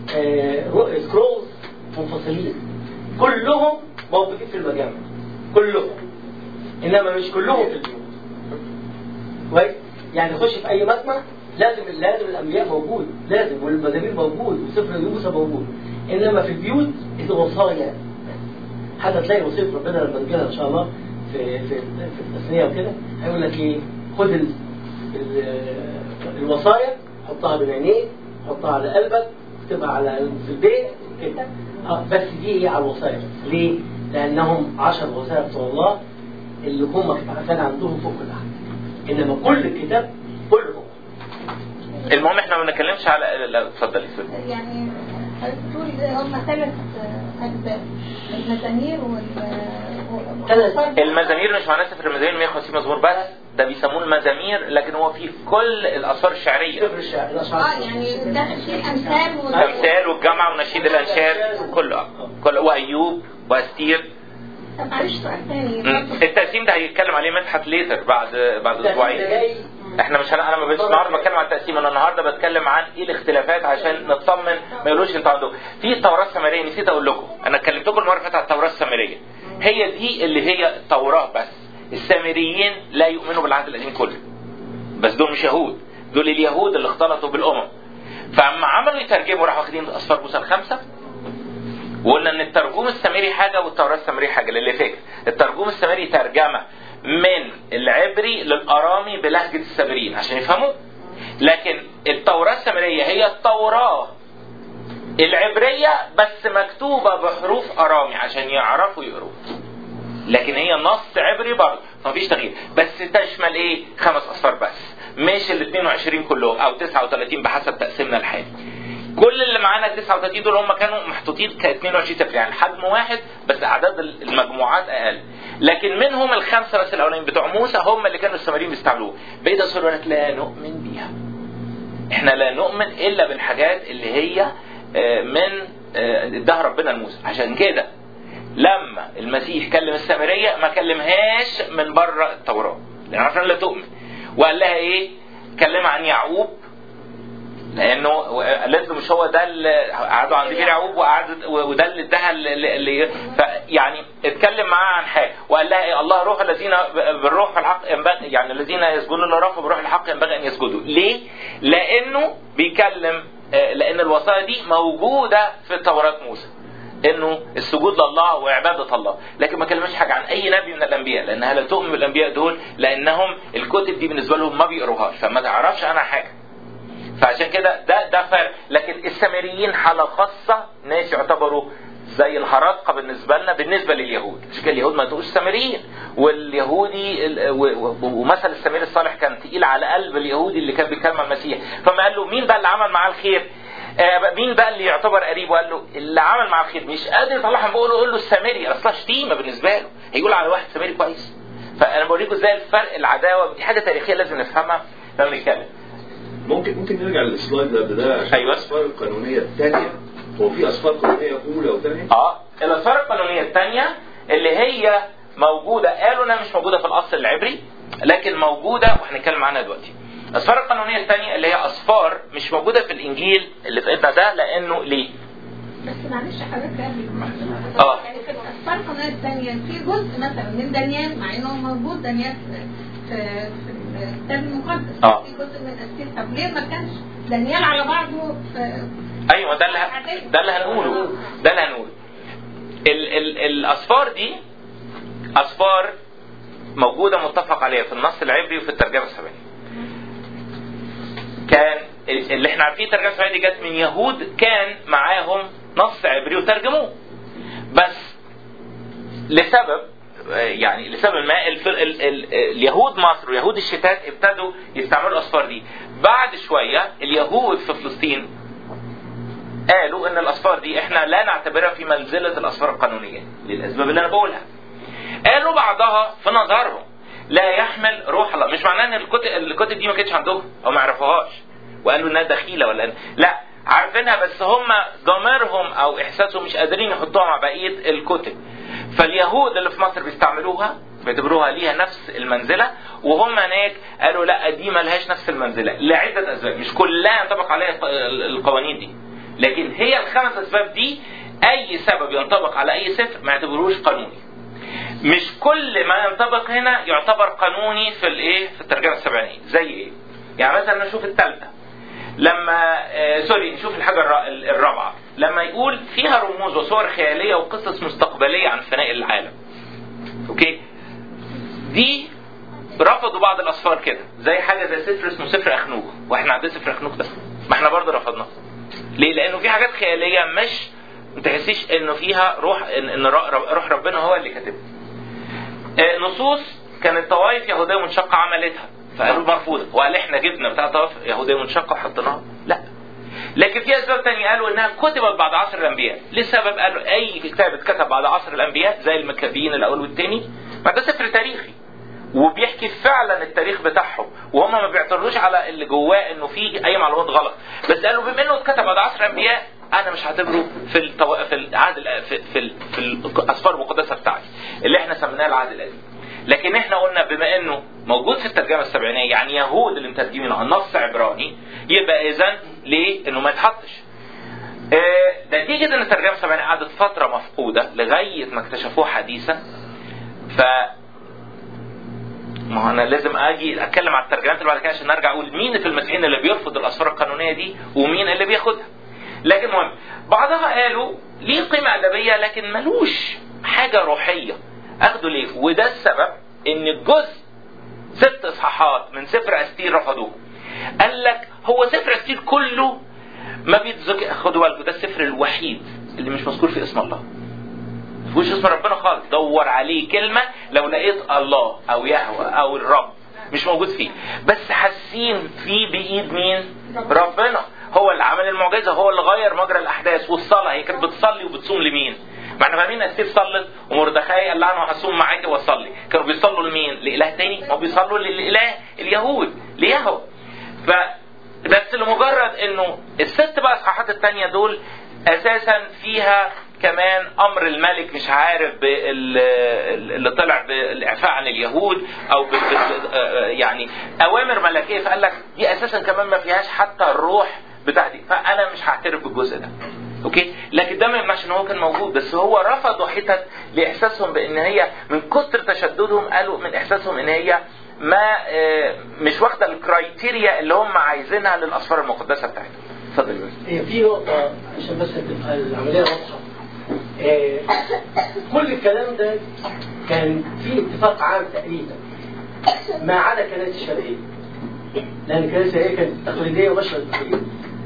سكرولز منفصلين كلهم موجودين في المجامع كلهم انما مش كلهم في البيوت كويس يعني تخش في اي مجمع لازم لازم الانبياء موجود لازم والمزامير موجود وسفر موسى موجود انما في البيوت الوصايا حتى تلاقي وصيه ربنا لما نجيلها ان شاء الله في في في التثنيه وكده هيقول لك ايه خد ال ال الوصايا حطها بين عينيك حطها على قلبك اكتبها على في البيت كده آه، بس دي ايه على الوصايا بس. ليه؟ لانهم عشر وصايا بتوع الله اللي هم كان عندهم فوق كل حاجه انما كل الكتاب كله المهم احنا ما بنتكلمش على لا اتفضلي اتفضلي. يعني حضرتك بتقول هم ثلاث أجزاء المزامير وال ثلاث. المزامير مش معناه سفر المزامير 150 مزمور بس ده بيسموه المزامير لكن هو فيه كل الاسفار الشعريه سفر الشعر الاشعار اه يعني ده في أمثال وال- الامثال والجمع ونشيد الانشاد كله كله وايوب واستير طب معلش سؤال تاني مم. التقسيم ده هيتكلم عليه مدحت ليتر بعد بعد ده اسبوعين جاي احنا مش هن... انا ما بقتش النهارده بتكلم عن التقسيم انا النهارده بتكلم عن ايه الاختلافات عشان نطمن ما يقولوش انتوا عندكم في التوراه السامريه نسيت اقول لكم انا كلمتكم المره اللي فاتت على التوراه السامريه هي دي اللي هي التوراه بس السامريين لا يؤمنوا بالعهد القديم كله بس دول مش يهود دول اليهود اللي اختلطوا بالامم فاما عملوا يترجموا راحوا واخدين اصفار موسى الخمسه وقلنا ان الترجمه السامري حاجه والتوراه السامري حاجه للي فاكر الترجمه السامري ترجمه من العبري للارامي بلهجه السامريين عشان يفهموا لكن التوراه السامريه هي التوراه العبريه بس مكتوبه بحروف ارامي عشان يعرفوا يقروا لكن هي نص عبري برضه فمفيش تغيير بس تشمل ايه خمس اصفار بس مش ال 22 كلهم او 39 بحسب تقسيمنا الحالي كل اللي معانا ال 39 دول هم كانوا محطوطين ك 22 سفر يعني حجم واحد بس اعداد المجموعات اقل لكن منهم الخمسه بس الاولانيين بتوع موسى هم اللي كانوا السامريين بيستعملوه بقيت اصل لك لا نؤمن بيها احنا لا نؤمن الا بالحاجات اللي هي آه، من آه، اداها ربنا لموسى عشان كده لما المسيح كلم السامريه ما كلمهاش من بره التوراه لان عرفنا لا تؤمن وقال لها ايه كلمها عن يعقوب لانه قالت له مش هو ده اللي قعدوا عند بير يعقوب وقعدت وده اللي اداها اللي اللي- فيعني اتكلم معاها عن حاجه وقال لها إيه الله روح الذين بالروح الحق ينبغي يعني الذين يسجدون للرب بالروح الحق ينبغي ان يسجدوا ليه؟ لانه بيكلم آه، لان الوصايا دي موجوده في توراة موسى انه السجود لله وعباده الله لكن ما كلمش حاجه عن اي نبي من الانبياء لانها لا تؤمن بالانبياء دول لانهم الكتب دي بالنسبه لهم ما بيقروهاش فما تعرفش عنها حاجه فعشان كده ده ده فرق لكن السامريين حاله خاصه ناس يعتبروا زي الهرطقه بالنسبه لنا بالنسبه لليهود مش كده اليهود ما تقولش سامريين واليهودي ال- و- و- ومثل السامري الصالح كان تقيل على قلب اليهودي اللي كان بيكلم عن المسيح فما قال له مين بقى اللي عمل معاه الخير آه، مين بقى اللي يعتبر قريب وقال له اللي عمل معاه الخير مش قادر يطلعها من بقوله يقول له السامري اصلا شتيمه بالنسبه له هيقول على واحد سامري كويس فانا بوريكم ازاي الفرق العداوه دي حاجه تاريخيه لازم نفهمها لما نتكلم ممكن ممكن نرجع للسلايد اللي قبل ده عشان أيوة. الاسفار القانونيه الثانيه هو في اسفار قانونيه اولى وثانيه؟ اه الاسفار القانونيه الثانيه اللي هي موجوده قالوا انها مش موجوده في الاصل العبري لكن موجوده وهنتكلم عنها دلوقتي الاسفار القانونيه الثانيه اللي هي اسفار مش موجوده في الانجيل اللي في ايدنا ده لانه ليه؟ بس معلش حضرتك قبل آه. يعني في الأسفار القناة الثانية في جزء مثلا من دانيال مع انه موجود دانيال في في في الكتاب المقدس آه. في جزء من أستير طب ليه ما كانش دانيال على بعضه في ايوه ده اللي ه- ده اللي هنقوله ده اللي هنقوله ال ال الاسفار دي اسفار موجوده متفق عليها في النص العبري وفي الترجمه السبعيه كان ال- اللي احنا عارفين الترجمه السبعيه دي جت من يهود كان معاهم نص عبري وترجموه بس لسبب يعني لسبب ما الف... ال... ال... اليهود مصر ويهود الشتات ابتدوا يستعملوا الاسفار دي بعد شويه اليهود في فلسطين قالوا ان الاسفار دي احنا لا نعتبرها في منزله الاسفار القانونيه للاسباب اللي انا بقولها قالوا بعضها في نظرهم لا يحمل روح الله مش معناه ان الكتب الكتب دي ما كانتش عندهم او ما يعرفوهاش وقالوا انها دخيله ولا لا عارفينها بس هم ضميرهم او احساسهم مش قادرين يحطوها مع بقيه الكتب فاليهود اللي في مصر بيستعملوها بيعتبروها ليها نفس المنزله وهم هناك قالوا لا دي ما لهاش نفس المنزله لعده اسباب مش كلها ينطبق عليها القوانين دي لكن هي الخمس اسباب دي اي سبب ينطبق على اي سفر ما يعتبروش قانوني مش كل ما ينطبق هنا يعتبر قانوني في الايه في الترجمه السبعينيه زي ايه يعني مثلا نشوف الثالثه لما آه سوري نشوف الحاجه الر- الرابعه لما يقول فيها رموز وصور خياليه وقصص مستقبليه عن فناء العالم اوكي دي رفضوا بعض الاسفار كده زي حاجه زي سفر اسمه سفر اخنوخ واحنا عندنا سفر اخنوخ ده ما احنا برضه رفضناه ليه لانه في حاجات خياليه مش ما تحسيش انه فيها روح ان إن روح ربنا هو اللي كاتبها آه، نصوص كانت طوائف يهوديه منشقه عملتها فقالوا مرفوضه وقال احنا جبنا بتاع طوائف يهوديه منشقه وحطيناها لا لكن في اسباب تانية قالوا انها كتبت بعد عصر الانبياء لسبب قالوا اي كتاب اتكتب بعد عصر الانبياء زي المكابين الاول والثاني ما ده سفر تاريخي وبيحكي فعلا التاريخ بتاعهم وهم ما بيعترضوش على اللي جواه انه في اي معلومات غلط بس قالوا بما انه اتكتب بعد عصر الانبياء انا مش هعتبره في التو... في العهد ال- في في, ال... في الاسفار المقدسه بتاعتي اللي احنا سميناه العهد القديم لكن احنا قلنا بما انه موجود في الترجمه السبعينيه يعني يهود اللي مترجمين عن نص عبراني يبقى اذا ليه انه ما يتحطش آه، نتيجة ان الترجمة السبعينية قعدت فترة مفقودة لغاية ما اكتشفوه حديثا ف ما هو انا لازم اجي اتكلم على الترجمات اللي بعد كده عشان ارجع اقول مين في المسيحيين اللي بيرفض الاسفار القانونيه دي ومين اللي بياخدها. لكن مهم بعضها قالوا ليه قيمه ادبيه لكن ملوش حاجه روحيه. اخدوا ليه؟ وده السبب ان الجزء ست اصحاحات من سفر استير رفضوه. قال لك هو سفر استير كله ما بيتذكر خدوا بالكم ده السفر الوحيد اللي مش مذكور فيه اسم الله. مفيهوش اسم ربنا خالص دور عليه كلمه لو لقيت الله او يهوى او الرب مش موجود فيه بس حاسين فيه بايد مين ربنا هو اللي عمل المعجزه هو اللي غير مجرى الاحداث والصلاه هي كانت بتصلي وبتصوم لمين ما احنا فاهمين استير صلت ومردخاي قال لها انا هصوم معاكي واصلي كانوا بيصلوا لمين لاله تاني او بيصلوا للاله اليهود ليهوى ف بس لمجرد انه الست بقى اصحاحات التانية دول اساسا فيها كمان امر الملك مش عارف بال- اللي طلع بالاعفاء عن اليهود او بال- بال- يعني اوامر ملكيه فقال لك دي اساسا كمان ما فيهاش حتى الروح بتاعتي فانا مش هعترف بالجزء ده اوكي لكن ده ما يمنعش ان هو كان موجود بس هو رفضوا حتت لاحساسهم بان هي من كتر تشددهم قالوا من احساسهم ان هي ما آه، مش واخده الكرايتيريا اللي هم عايزينها للاسفار المقدسه بتاعتهم اتفضل يا باشا. هي في نقطة عشان بس تبقى العملية واضحة. آه، كل الكلام ده كان في اتفاق عام تقريبا ما عدا الكنائس الشرقية. لأن الكنائس الشرقية كانت تقليدية وماشية بالتقليد.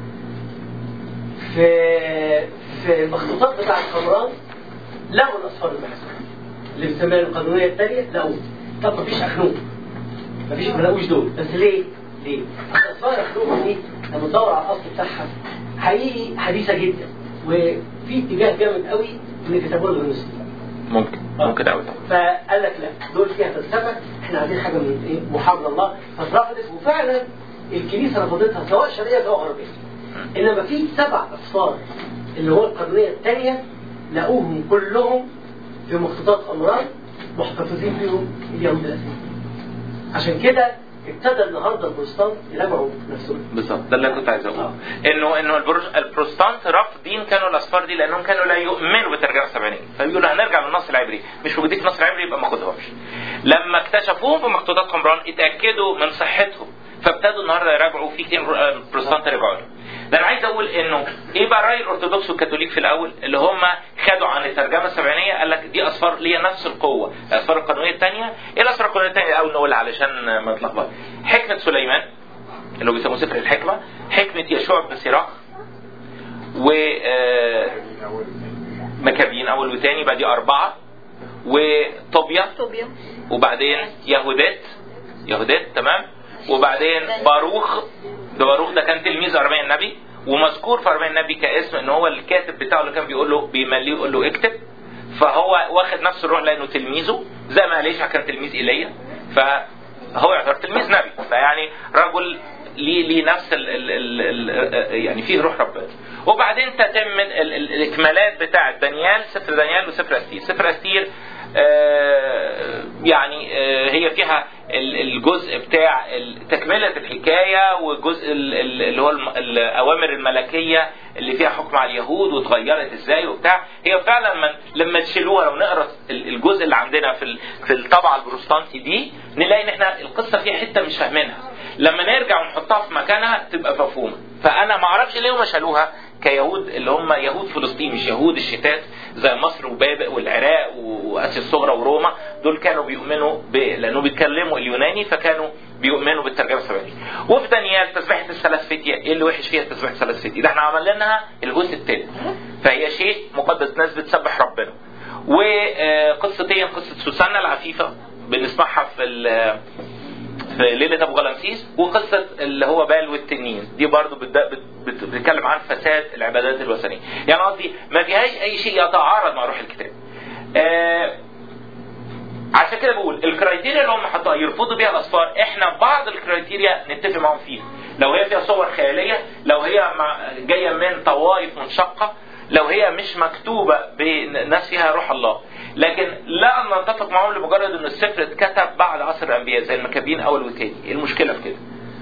في في المخطوطات بتاع القمران لغوا الأسفار المحسوبة. اللي بنسميها القانونية الثانية لغوا. طب مفيش أخنوم. مفيش ما لقوش دول، بس ليه؟ ليه؟ أصل أسفار الأخنوم دي لما تدور على الأصل بتاعها حقيقي حديثة جدا وفي اتجاه جامد قوي ان كتبوها للمسلمين ممكن ممكن قوي فقال لك لا دول فيها فلسفه احنا عايزين حاجه من ايه محافظه الله فاترفضت وفعلا الكنيسه رفضتها سواء شرقيه سواء غربيه انما في سبع اصفار اللي هو القرنيه الثانيه لقوهم كلهم في مخطوطات امراض محتفظين بيهم اليهود الاساسيين عشان كده ابتدى النهارده البروتستانت يراجعوا نفسهم بالظبط ده اللي أنا كنت عايز اقوله انه انه البروش- البروتستانت رافضين كانوا الاسفار دي لانهم كانوا لا يؤمنوا بالترجمه السبعينيه فبيقولوا هنرجع للنص العبري مش موجودين في النص العبري يبقى ما خدهمش لما اكتشفوهم في مخطوطات قمران اتاكدوا من صحتهم فابتدوا النهارده يراجعوا في كتير آه، بروتستانت رجعوا لهم. ده انا عايز اقول انه ايه بقى راي الارثوذكس والكاثوليك في الاول اللي هم خدوا عن الترجمه السبعينيه قال لك دي اسفار ليها نفس القوه الاسفار القانونيه الثانيه ايه الاسفار القانونيه الثانيه الاول نقولها علشان ما نتلخبط حكمه سليمان اللي هو بيسموه سفر الحكمه حكمه يشوع بن سراخ و آه، مكابين اول وثاني بعد اربعه وطوبيا طوبيا وبعدين يهودات يهودات تمام وبعدين باروخ ده باروخ ده كان تلميذ ارميا النبي ومذكور في ارميا النبي كاسم ان هو الكاتب بتاعه اللي كان بيقول له بيمليه يقول له اكتب فهو واخد نفس الروح لانه تلميذه زي ما ليش كان تلميذ ايليا فهو يعتبر تلميذ نبي فيعني رجل ليه ليه نفس ال ال ال ال يعني فيه روح ربنا وبعدين تتم ال- ال- الاكمالات بتاعه دانيال سفر دانيال وسفر استير سفر استير آه، يعني آه، هي فيها ال- الجزء بتاع ال- تكملة الحكاية والجزء ال- ال- اللي هو الم- الأوامر الملكية اللي فيها حكم على اليهود واتغيرت ازاي وبتاع هي فعلا من لما تشيلوها لو نقرا ال- الجزء اللي عندنا في ال- في الطبعة البروتستانتي دي نلاقي ان احنا القصة فيها حتة مش فاهمينها لما نرجع ونحطها في مكانها تبقى مفهومة فأنا ما أعرفش ليه هم شالوها كيهود اللي هم يهود فلسطين مش يهود الشتات زي مصر وبابل والعراق واسيا الصغرى وروما دول كانوا بيؤمنوا ب... لانه بيتكلموا اليوناني فكانوا بيؤمنوا بالترجمه السبعينيه وفي دانيال تسبيحه الثلاث فتيه ايه اللي وحش فيها تسبيحه الثلاث فتيه ده احنا عملنا لها الجزء الثالث فهي شيء مقدس ناس بتسبح ربنا وقصتين قصه سوسنة العفيفه بنسمعها في ال- في ليلة أبو غلامسيس وقصة اللي هو بال والتنين دي برضو بت- بت- بت- بتتكلم عن فساد العبادات الوثنية يعني قصدي ما فيهاش أي شيء يتعارض مع روح الكتاب آه عشان كده بقول الكرايتيريا اللي هم حطوها يرفضوا بيها الأسفار احنا بعض الكرايتيريا نتفق معاهم فيها لو هي فيها صور خيالية لو هي مع جاية من طوائف منشقة لو هي مش مكتوبة بناس فيها روح الله لكن لا نتفق معهم لمجرد ان السفر اتكتب بعد عصر الانبياء زي المكابين اول والتاني ايه المشكله في كده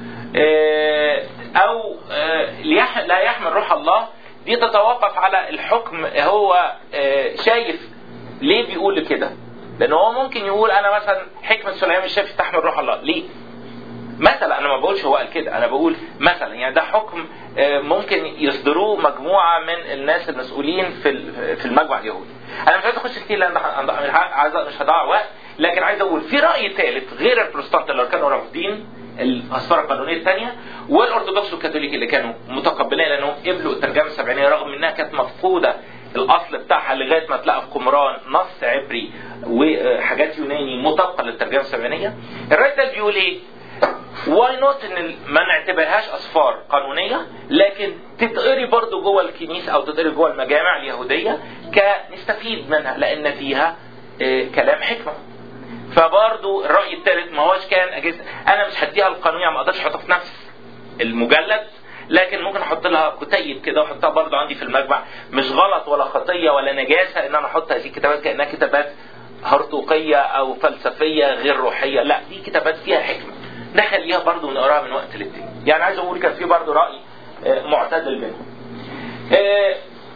آه، او آه، ليح- لا يحمل روح الله دي تتوقف على الحكم هو آه، شايف ليه بيقول كده لان هو ممكن يقول انا مثلا حكمه سليمان مش شايف تحمل روح الله ليه مثلا انا ما بقولش هو قال كده انا بقول مثلا يعني ده حكم آه، ممكن يصدروه مجموعه من الناس المسؤولين في ال- في المجمع اليهودي انا مش عايز اخش كتير لان ده- مش ه- عايز مش هضيع وقت لكن عايز اقول في راي ثالث غير البروتستانت اللي كانوا رافضين الاسفار القانونيه الثانيه والارثوذكس والكاثوليك اللي كانوا متقبلين لانهم قبلوا الترجمه السبعينيه رغم انها كانت مفقوده الاصل بتاعها لغايه ما تلاقى في قمران نص عبري وحاجات يوناني مطابقه للترجمه السبعينيه الراي ده بيقول ايه؟ واي نوت ان ال- ما نعتبرهاش اسفار قانونيه لكن تتقري برضو جوه الكنيسه او تتقري جوه المجامع اليهوديه كنستفيد منها لان فيها آه، كلام حكمه فبرضو الراي الثالث ما هوش كان أجهزة انا مش هديها القانونيه ما اقدرش احطها في نفس المجلد لكن ممكن احط لها كتيب كده واحطها برضو عندي في المجمع مش غلط ولا خطيه ولا نجاسه ان انا احط هذه الكتابات كانها كتابات هرطوقيه او فلسفيه غير روحيه لا دي كتابات فيها حكمه نخليها برضو ونقراها من وقت للتاني يعني عايز اقول كان في برضو راي آه، معتدل منهم آه،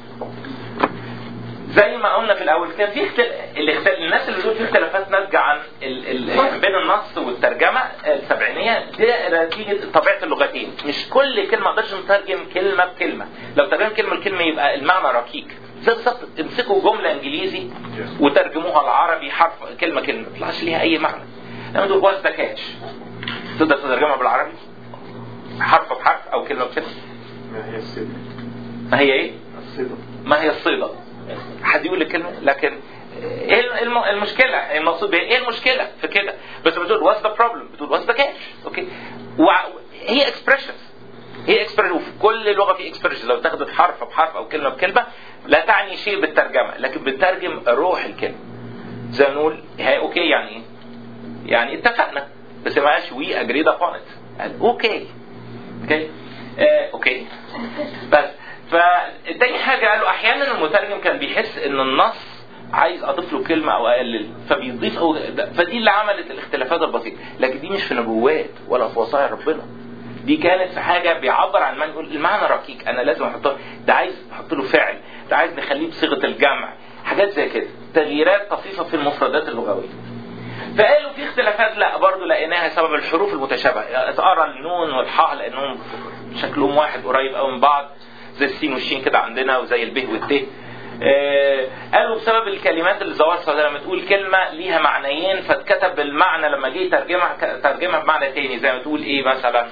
زي ما قلنا في الاول كان في اختل... الاختل... الناس اللي بيقولوا في اختلافات ناتجه عن ال... ال... بين النص والترجمه السبعينيه ده نتيجه طبيعه اللغتين مش كل كلمه ما اقدرش نترجم كلمه بكلمه لو ترجمت كلمه بكلمه يبقى المعنى ركيك زي بالظبط امسكوا جمله انجليزي وترجموها العربي حرف كلمه كلمه ما يطلعش ليها اي معنى لما تقول واز ذا كاتش تقدر تترجمها بالعربي حرف بحرف او كلمه بكلمه ما هي الصيدة ما هي ايه؟ الصيدة ما هي الصيدة حد يقول لك كلمة لكن ايه الم- المشكلة المقصود بها ايه المشكلة في كده بس بتقول what's the problem بتقول what's the catch اوكي وع- هي expressions هي expressions وفي كل لغة في expressions لو تاخدت حرف بحرف او كلمة بكلمة لا تعني شيء بالترجمة لكن بتترجم روح الكلمة زي ما نقول هي اوكي يعني ايه؟ يعني اتفقنا بس ما قالش we agreed upon it قال اوكي اوكي آه، اوكي بس فالتاني حاجه قالوا احيانا المترجم كان بيحس ان النص عايز اضيف له كلمه او اقلل فبيضيف أو فدي اللي عملت الاختلافات البسيطه لكن دي مش في نبوات ولا في وصايا ربنا دي كانت في حاجه بيعبر عن المعنى يقول المعنى ركيك انا لازم احطه ده عايز احط له فعل ده عايز نخليه بصيغه الجمع حاجات زي كده تغييرات طفيفه في المفردات اللغويه فقالوا في اختلافات لا برضه لقيناها سبب الحروف المتشابهه اتقرا النون والحاء لانهم شكلهم واحد قريب قوي من بعض زي السين والشين كده عندنا وزي الب والت آه، قالوا بسبب الكلمات اللي زوار السعوديه لما تقول كلمه ليها معنيين فاتكتب المعنى لما جه يترجمها ك- ترجمها بمعنى تاني زي ما تقول ايه مثلا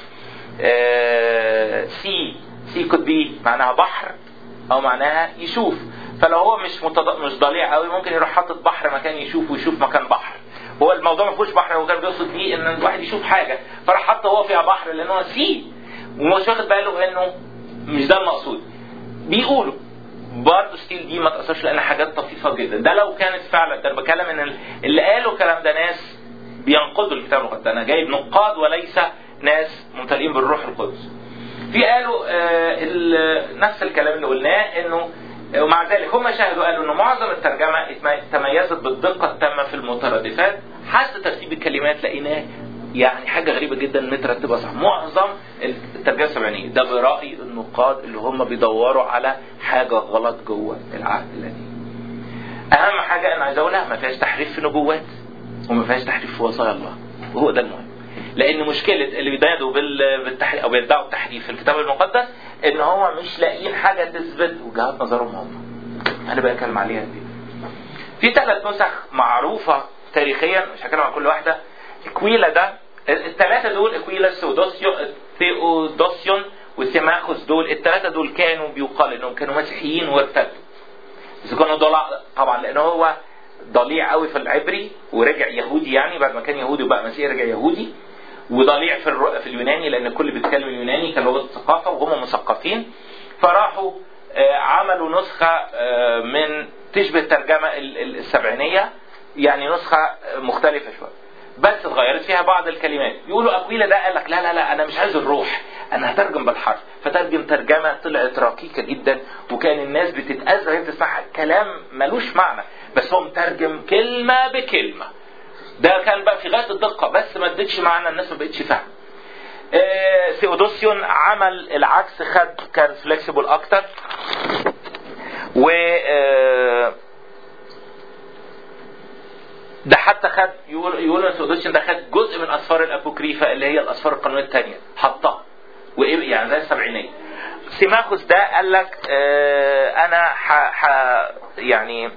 سي سي كود بي معناها بحر او معناها يشوف فلو هو مش متض... مش ضليع قوي ممكن يروح حاطط بحر مكان يشوف ويشوف مكان بحر هو الموضوع ما فيهوش بحر هو كان بيقصد بيه ان الواحد يشوف حاجه فراح حط هو فيها بحر لان هو سي ومش واخد باله انه مش ده المقصود بيقولوا برضه ستيل دي ما تاثرش لان حاجات طفيفه جدا ده لو كانت فعلا ده أنا بتكلم ان ال- اللي قالوا الكلام ده ناس بينقضوا الكتاب المقدس انا جايب نقاد وليس ناس ممتلئين بالروح القدس في قالوا آه ال- نفس الكلام اللي قلناه انه ومع ذلك هم شاهدوا قالوا انه معظم الترجمه اتم- تميزت بالدقه التامه في المترادفات حتى ترتيب الكلمات لقيناه يعني حاجه غريبه جدا مترتبه صح معظم الترجمه السبعينيه ده براي النقاد اللي هم بيدوروا على حاجه غلط جوه العهد القديم اهم حاجه انا عايز اقولها ما فيهاش تحريف في نبوات وما فيهاش تحريف في وصايا الله وهو ده المهم لان مشكله اللي بينادوا بال- بالتحريف او بيدعوا التحريف في الكتاب المقدس ان هو مش لاقيين حاجه تثبت وجهات نظرهم هم انا بقى اتكلم عليها دي في ثلاث نسخ معروفه تاريخيا مش هتكلم عن كل واحده اكويلا ده الثلاثه دول اكويلا سودوسيون ثيودوسيون وسيماخوس دول الثلاثه دول كانوا بيقال انهم كانوا مسيحيين وارتدوا بس كانوا ضلع طبعا لان هو ضليع قوي في العبري ورجع يهودي يعني بعد ما كان يهودي وبقى مسيحي رجع يهودي وضليع في الر... في اليوناني لان الكل بيتكلم اليوناني كان لغه الثقافه وهم مثقفين فراحوا آه، عملوا نسخه آه، من تشبه الترجمه ال- ال- السبعينيه يعني نسخه آه، مختلفه شويه بس اتغيرت فيها بعض الكلمات يقولوا اكويلا ده قال لك لا لا لا انا مش عايز الروح انا هترجم بالحرف فترجم ترجمه طلعت رقيقه جدا وكان الناس بتتاذى وهي بتسمعها كلام ملوش معنى بس هو مترجم كلمه بكلمه ده كان بقى في غايه الدقه بس ما ادتش معنى الناس ما بقتش فاهمه آه، ثيودوسيون عمل العكس خد كان فليكسيبل اكتر و آه، ده حتى خد يقول يقول ان ثيودوسيون ده خد جزء من اسفار الابوكريفا اللي هي الاسفار القانونيه الثانيه حطها وايه يعني زي السبعينيه سيماخوس ده قال لك آه انا ح, ح يعني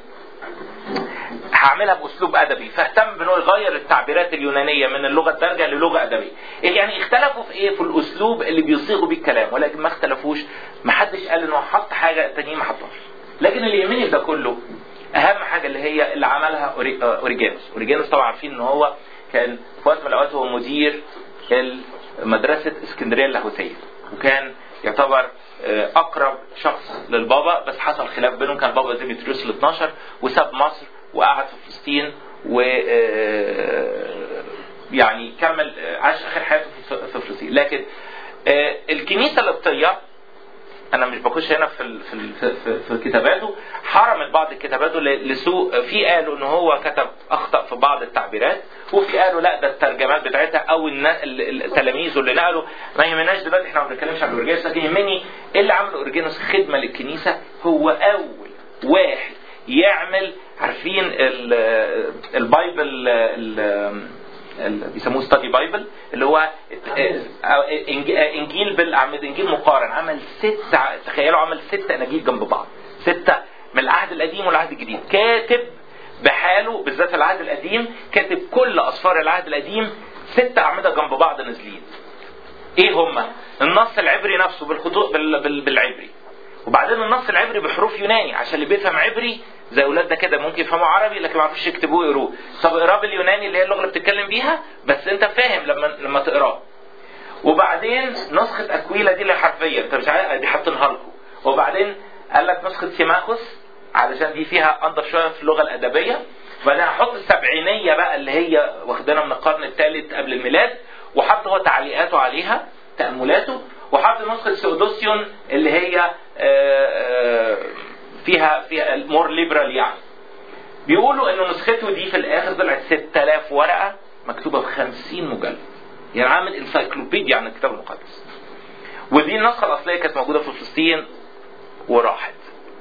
هعملها باسلوب ادبي فاهتم بانه يغير التعبيرات اليونانيه من اللغه الدارجه للغه ادبيه يعني اختلفوا في ايه في الاسلوب اللي بيصيغوا بيه الكلام ولكن ما اختلفوش ما حدش قال انه حط حاجه التانيين ما حطهاش لكن اللي يهمني في ده كله اهم حاجه اللي هي اللي عملها أوري- آه، اوريجانوس اوريجانوس طبعا عارفين ان هو كان في وقت من الاوقات هو مدير مدرسه اسكندريه اللاهوتيه وكان يعتبر آه، اقرب شخص للبابا بس حصل خلاف بينهم كان بابا ديمتريوس ال 12 وساب مصر وقعد في فلسطين و آه، يعني كمل آه، عاش اخر حياته في في فلسطين لكن آه، الكنيسه القبطيه انا مش بخش هنا في ال- في ال- في, في, في كتاباته حرمت بعض كتاباته ل- لسوء في قالوا ان هو كتب اخطا في بعض التعبيرات وفي قالوا لا ده الترجمات بتاعتها او النا- ال- ال- تلاميذه اللي نقلوا ما يهمناش دلوقتي احنا ما بنتكلمش عن اورجينوس لكن يهمني ايه اللي عمله اورجينوس خدمه للكنيسه هو اول واحد يعمل عارفين ال- البايبل ال- ال- بيسموه ستادي بايبل اللي هو آه، إنج- آه، انجيل بالاعمده انجيل مقارن عمل ست ع- تخيلوا عمل ست اناجيل جنب بعض سته من العهد القديم والعهد الجديد كاتب بحاله بالذات في العهد القديم كاتب كل اسفار العهد القديم ست اعمده جنب بعض نازلين ايه هما النص العبري نفسه بالخطوط بال... بال... بالعبري وبعدين النص العبري بحروف يوناني عشان اللي بيفهم عبري زي اولادنا كده ممكن يفهموا عربي لكن ما يعرفوش يكتبوه ويقروه طب اقراه باليوناني اللي هي اللغه اللي بتتكلم بيها بس انت فاهم لما لما تقراه وبعدين نسخه اكويلا دي اللي حرفيه انت مش عارف دي حاطينها لكم وبعدين قال لك نسخه سيماخوس علشان دي فيها انضف شويه في اللغه الادبيه وبعدين هحط السبعينيه بقى اللي هي واخدينها من القرن الثالث قبل الميلاد وحط هو تعليقاته عليها تاملاته وحط نسخه سيودوسيون اللي هي آه، آه، فيها فيها مور ليبرال يعني بيقولوا ان نسخته دي في الاخر طلعت 6000 ورقه مكتوبه ب 50 مجلد يعني عامل انسايكلوبيديا عن الكتاب المقدس ودي النسخه الاصليه كانت موجوده في فلسطين وراحت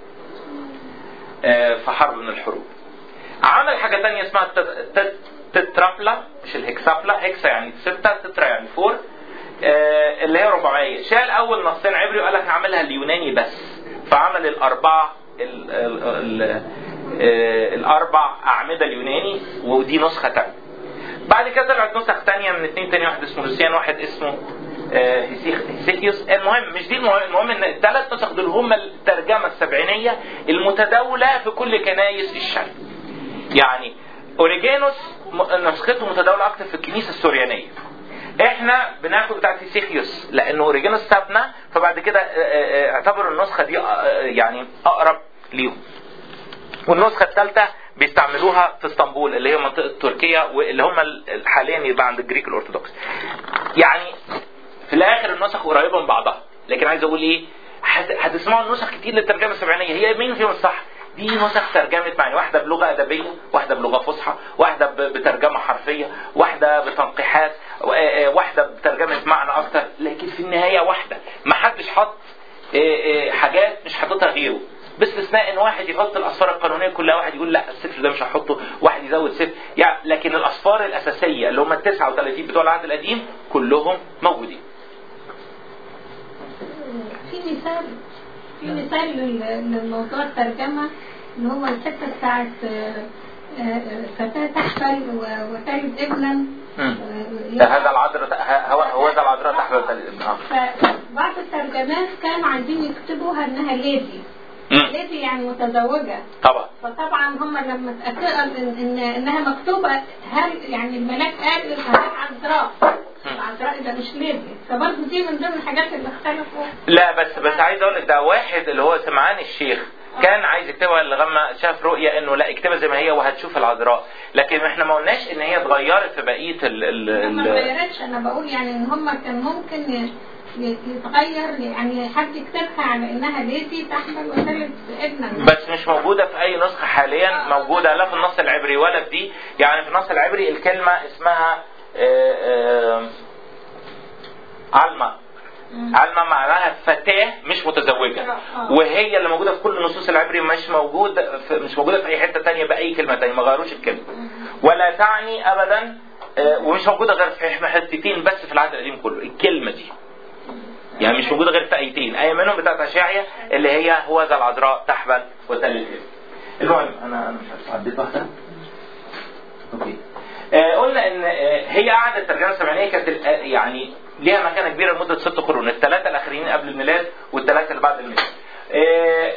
آه، في حرب من الحروب عمل حاجه تانية اسمها التت- التت- تترابلا مش الهكسابلا هكسا يعني ستة تترا يعني فور آه، اللي هي 400 شال اول نصين عبري وقال لك هعملها اليوناني بس فعمل الاربعه ال ال ال آه، الاربع اعمده اليوناني ودي نسخه تانية بعد كده طلعت نسخ تانية من اثنين تاني واحد اسمه لوسيان واحد اسمه آه، هيسيخ- هيسيكيوس المهم مش دي المهم المهم ان الثلاث نسخ دول هم الترجمه السبعينيه المتداوله في كل كنايس الشرق يعني اوريجينوس م- نسخته متداوله اكتر في الكنيسه السوريانيه احنا بناخد بتاعت هيسيخيوس لانه اوريجينوس سابنا فبعد كده آه، آه، اعتبروا النسخه دي آه، يعني اقرب ليهم والنسخه الثالثه بيستعملوها في اسطنبول اللي هي منطقه تركيا واللي هم ال- حاليا يبقى عند الجريك الارثوذكس يعني في الاخر النسخ قريبه من بعضها لكن عايز اقول ايه هت- هتسمعوا نسخ كتير للترجمه السبعينيه هي مين فيهم الصح دي نسخ ترجمت يعني واحده بلغه ادبيه واحده بلغه فصحى واحده ب- بترجمه حرفيه واحده بتنقيحات و- آه، آه، واحده بترجمه معنى اكتر لكن في النهايه واحده ما حدش حط آه، آه، حاجات مش حاططها غيره باستثناء ان واحد يحط الاسفار القانونيه كلها واحد يقول لا السفر ده مش هحطه واحد يزود سفر يعني لكن الاسفار الاساسيه اللي هم ال 39 بتوع العهد القديم كلهم موجودين في مثال في مثال لل- للموضوع الترجمة ان هو الحتة بتاعت آه، آه، فتاة تحفل و- وتلد ابنا مم. آه، ده هذا العذراء هو هو هذا العذراء تحمل الابن اه فبعض الترجمات كانوا عايزين يكتبوها انها ليدي مم. ليدي يعني متزوجة طبعا فطبعا هم لما اتأكدوا إن, إن انها مكتوبة هل يعني الملاك قال انها عذراء العذراء ده مش ليدي فبرضه دي من ضمن الحاجات اللي اختلفوا لا بس بس عايز اقول لك ده واحد اللي هو سمعان الشيخ كان عايز يكتبها لغما شاف رؤية انه لا اكتبها زي ما هي وهتشوف العذراء لكن احنا ما قلناش ان هي اتغيرت في بقيه ال ال ما ال اتغيرتش انا بقول يعني ان هم كان ممكن ي- ي- يتغير يعني حد يكتبها على انها ليدي تحمل وتلد ابنا بس مش موجودة في أي نسخة حاليا موجودة لا في النص العبري ولا في دي يعني في النص العبري الكلمة اسمها آه، آه، علمة علمة معناها فتاة مش متزوجة آه. وهي اللي موجودة في كل النصوص العبري مش موجودة في مش موجودة في أي حتة تانية بأي كلمة تانية ما غيروش الكلمة ولا تعني أبدا آه، ومش موجودة غير في حتتين بس في العهد القديم كله الكلمة دي يعني مش موجودة غير في آيتين آية منهم بتاعت أشعيا اللي هي هو ذا العذراء تحبل وتلد ابن المهم أنا أنا مش عارف عديت واحدة أوكي آه قلنا ان آه هي قعدة الترجمة السبعينية كانت ال- آه، يعني ليها مكانة كبيرة لمدة ست قرون الثلاثة الأخرين قبل الميلاد والثلاثة اللي بعد الميلاد آه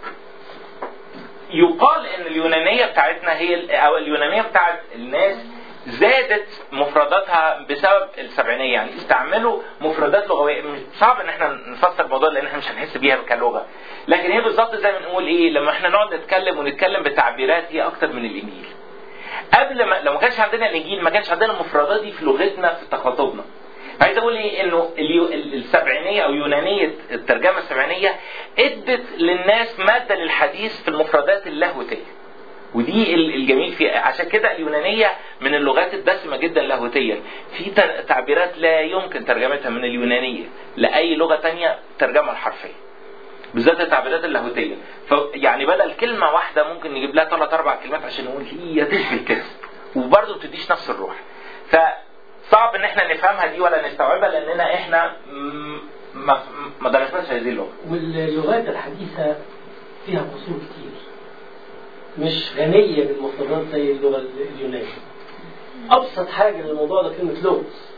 يقال ان اليونانية بتاعتنا هي ال- او اليونانية بتاعت الناس زادت مفرداتها بسبب السبعينية يعني استعملوا مفردات لغوية مش صعب ان احنا نفسر الموضوع لان احنا مش هنحس بيها كلغة لكن هي بالظبط زي ما نقول ايه لما احنا نقعد نتكلم ونتكلم بتعبيرات هي اكتر من الانجيل قبل ما لو ما كانش عندنا الانجيل ما كانش عندنا المفردات دي في لغتنا في تخاطبنا عايز اقول ايه انه اليو- ال- السبعينيه او يونانيه الترجمه السبعينيه ادت للناس ماده للحديث في المفردات اللاهوتيه ودي ال- الجميل فيها عشان كده اليونانيه من اللغات الدسمه جدا لاهوتيا في تر- تعبيرات لا يمكن ترجمتها من اليونانيه لاي لغه تانية ترجمه الحرفيه بالذات التعبيرات اللاهوتيه فيعني بدل كلمه واحده ممكن نجيب لها ثلاث اربع كلمات عشان نقول هي تشبه كده وبرضه ما بتديش نفس الروح فصعب ان احنا نفهمها دي ولا نستوعبها لاننا احنا م- ما ما درسناش هذه اللغه واللغات الحديثة فيها قصور كتير مش غنية بالمفردات زي اللغة اليونانية أبسط حاجة للموضوع ده كلمة لوغوس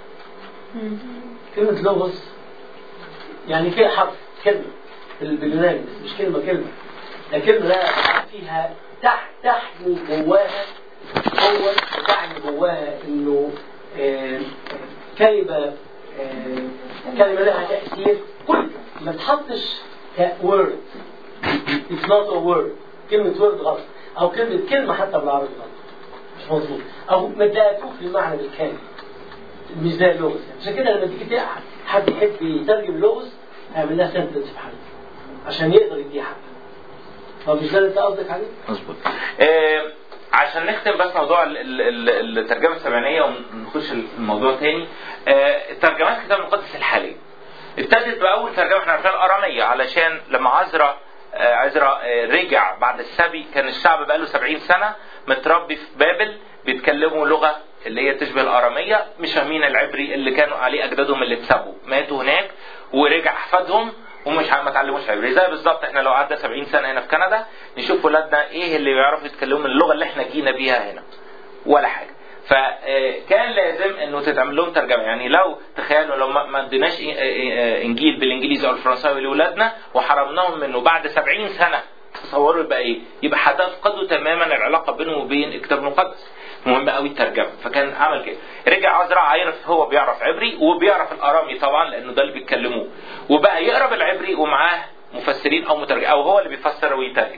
كلمة لوغوس يعني فيها حرف كلمة بال- باليوناني بس مش كلمة كلمة ده كلمة لا فيها تح تحمي جواها قوة وتحمي جواها إنه آه، كلمة آه، كلمة لها تأثير كل ما تحطش كورد It's not a word كلمة word غلط أو كلمة كلمة حتى بالعربي غلط مش مظبوط أو ما ادتوش المعنى بالكامل مش زي اللغز عشان كده لما تيجي تق- حد يحب يترجم لغز هيعمل لها سنتنس في حاجة عشان يقدر يديها حقها طب مش ده اللي انت قصدك عليه؟ مظبوط آه عشان نختم بس موضوع ال- ال- ال- الترجمه السبعينيه ونخش الموضوع تاني آه ترجمات الكتاب المقدس الحاليه ابتدت باول ترجمه احنا عارفينها الاراميه علشان لما عزرا آه، عزرا آه، رجع بعد السبي كان الشعب بقاله 70 سنه متربي في بابل بيتكلموا لغه اللي هي تشبه الاراميه مش فاهمين العبري اللي كانوا عليه اجدادهم اللي اتسابوا ماتوا هناك ورجع احفادهم ومش ع- ما اتعلموش عبري زي بالظبط احنا لو قعدنا 70 سنه هنا في كندا نشوف ولادنا ايه اللي بيعرفوا يتكلموا من اللغه اللي احنا جينا بيها هنا ولا حاجه فكان لازم انه تتعمل لهم ترجمه يعني لو تخيلوا لو ما ما اديناش إي- إي- إي- انجيل بالانجليزي او الفرنساوي لاولادنا وحرمناهم منه بعد 70 سنه تصوروا يبقى ايه؟ يبقى هتفقدوا تماما العلاقه بينه وبين الكتاب المقدس. مهم قوي الترجمه فكان عمل كده. رجع عزرا عارف هو بيعرف عبري وبيعرف الارامي طبعا لانه ده اللي بيتكلموه. وبقى يقرا بالعبري ومعاه مفسرين او مترجم او هو اللي بيفسر ويترجم.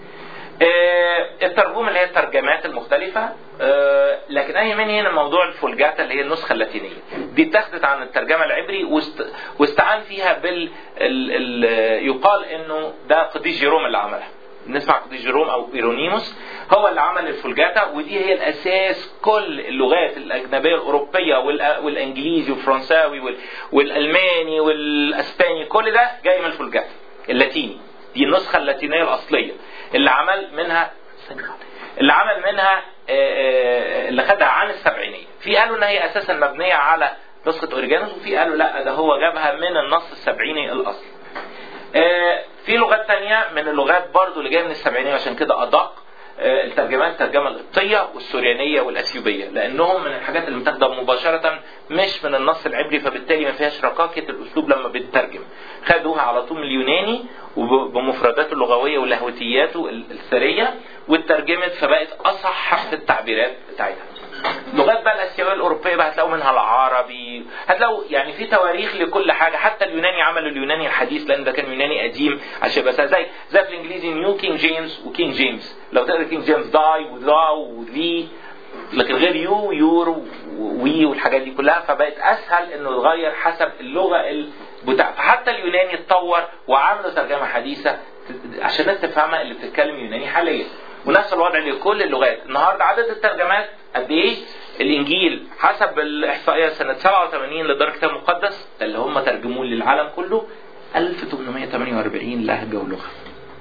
آه، الترجمة اللي هي الترجمات المختلفة آه، لكن أنا يهمني هنا موضوع الفولجاتا اللي هي النسخة اللاتينية دي اتخذت عن الترجمة العبري واست... واستعان فيها بال ال... ال... يقال انه ده قديس جيروم اللي عملها نسمع قديس جيروم او ايرونيموس هو اللي عمل الفولجاتا ودي هي الاساس كل اللغات الاجنبيه الاوروبيه والأ- والانجليزي والفرنساوي وال... والالماني والاسباني كل ده جاي من الفولجاتا اللاتيني دي النسخه اللاتينيه الاصليه اللي عمل منها اللي عمل منها آه، آه، اللي خدها عن السبعينيه في قالوا ان هي اساسا مبنيه على نسخه اوريجانوس وفي قالوا لا ده هو جابها من النص السبعيني الاصلي آه، في لغات تانية من اللغات برضو اللي جايه من السبعينية عشان كده ادق آه، الترجمات الترجمه القبطيه والسوريانيه والاثيوبيه لانهم من الحاجات اللي متاخده مباشره مش من النص العبري فبالتالي ما فيهاش رقاقه الاسلوب لما بتترجم خدوها على طول من اليوناني وبمفرداته اللغويه ولاهوتياته الثريه واترجمت فبقت اصح في التعبيرات بتاعتها لغات بقى الاسيويه الاوروبيه بقى هتلاقوا منها العربي هتلاقوا يعني في تواريخ لكل حاجه حتى اليوناني عملوا اليوناني الحديث لان ده كان يوناني قديم عشان بس زي زي في الانجليزي نيو كينج جيمس وكينج جيمس لو تقرا كينج جيمس داي وذا وذي لكن غير يو يور وي والحاجات دي كلها فبقت اسهل انه يتغير حسب اللغه بتاع فحتى اليوناني اتطور وعملوا ترجمه حديثه عشان الناس تفهمها اللي بتتكلم يوناني حاليا ونفس الوضع لكل اللغات النهارده عدد الترجمات قد ايه الانجيل حسب الاحصائيه سنه 87 لدار الكتاب المقدس اللي هم ترجموه للعالم كله 1848 لهجه ولغه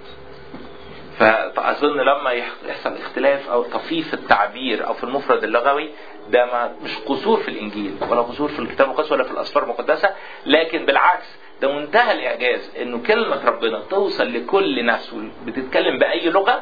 فاظن لما يحصل اختلاف او تطفيف التعبير او في المفرد اللغوي ده ما مش قصور في الانجيل ولا قصور في الكتاب المقدس ولا في الاسفار المقدسه لكن بالعكس ده منتهى الاعجاز انه كلمه ربنا توصل لكل نفس بتتكلم باي لغه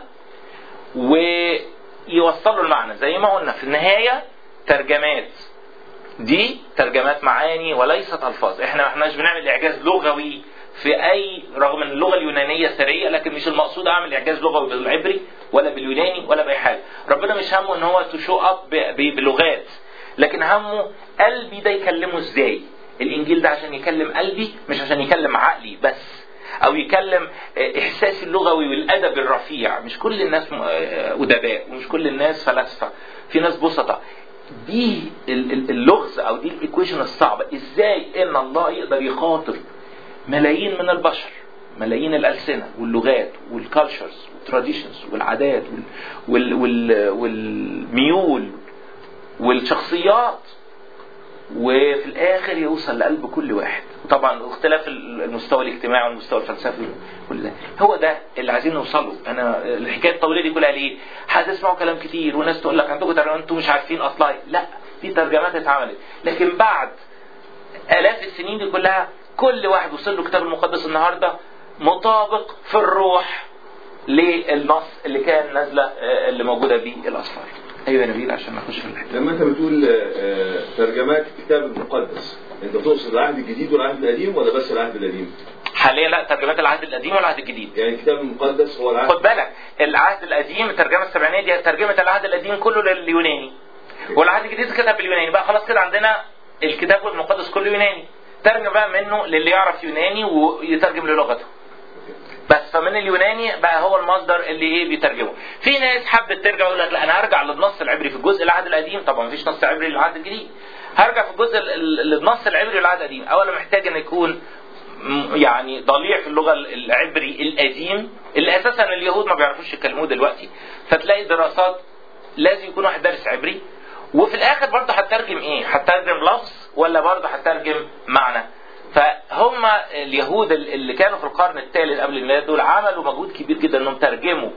ويوصلوا المعنى زي ما قلنا في النهايه ترجمات دي ترجمات معاني وليست الفاظ احنا ما احناش بنعمل اعجاز لغوي في اي رغم ان اللغه اليونانيه ثريه لكن مش المقصود اعمل اعجاز لغوي بالعبري ولا باليوناني ولا باي حاجه ربنا مش همه ان هو تشو اب بلغات لكن همه قلبي ده يكلمه ازاي الانجيل ده عشان يكلم قلبي مش عشان يكلم عقلي بس او يكلم احساسي اللغوي والادب الرفيع مش كل الناس ادباء ومش كل الناس فلاسفه في ناس بسطة دي اللغز او دي الايكويشن الصعبه ازاي ان الله يقدر يخاطب ملايين من البشر ملايين الألسنة واللغات والكالتشرز والتراديشنز والعادات وال وال والميول والشخصيات وفي الآخر يوصل لقلب كل واحد طبعا اختلاف المستوى الاجتماعي والمستوى الفلسفي كل ده هو ده اللي عايزين نوصله انا الحكايه الطويله دي كلها ليه هتسمعوا كلام كتير وناس تقول لك عندكم ترجمه انتم مش عارفين اصلها لا في ترجمات اتعملت لكن بعد الاف السنين دي كلها كل واحد وصل له كتاب المقدس النهارده مطابق في الروح للنص اللي كان نازله اللي موجوده بيه الاصفار. ايوه يا نبيل عشان نخش في الحته. لما انت بتقول آه، ترجمات الكتاب المقدس انت تقصد العهد الجديد والعهد القديم ولا بس العهد القديم؟ حاليا لا ترجمات العهد القديم والعهد الجديد. يعني الكتاب المقدس هو العهد خد بالك العهد القديم الترجمه السبعينيه دي ترجمه العهد القديم كله لليوناني. والعهد الجديد كتب باليوناني بقى خلاص كده عندنا الكتاب المقدس كله يوناني. ترجم بقى منه للي يعرف يوناني ويترجم للغته بس فمن اليوناني بقى هو المصدر اللي ايه بيترجمه في ناس حبت ترجع يقول لك لا انا هرجع للنص العبري في الجزء العهد القديم طبعا مفيش نص عبري للعهد الجديد هرجع في الجزء للنص العبري للعهد القديم اولا محتاج ان يكون يعني ضليع في اللغه العبري القديم اللي اساسا اليهود ما بيعرفوش يتكلموه دلوقتي فتلاقي دراسات لازم يكون واحد دارس عبري وفي الاخر برضه هترجم ايه؟ هترجم لفظ ولا برضه هترجم معنى؟ فهم اليهود اللي كانوا في القرن الثالث قبل الميلاد دول عملوا مجهود كبير جدا انهم ترجموا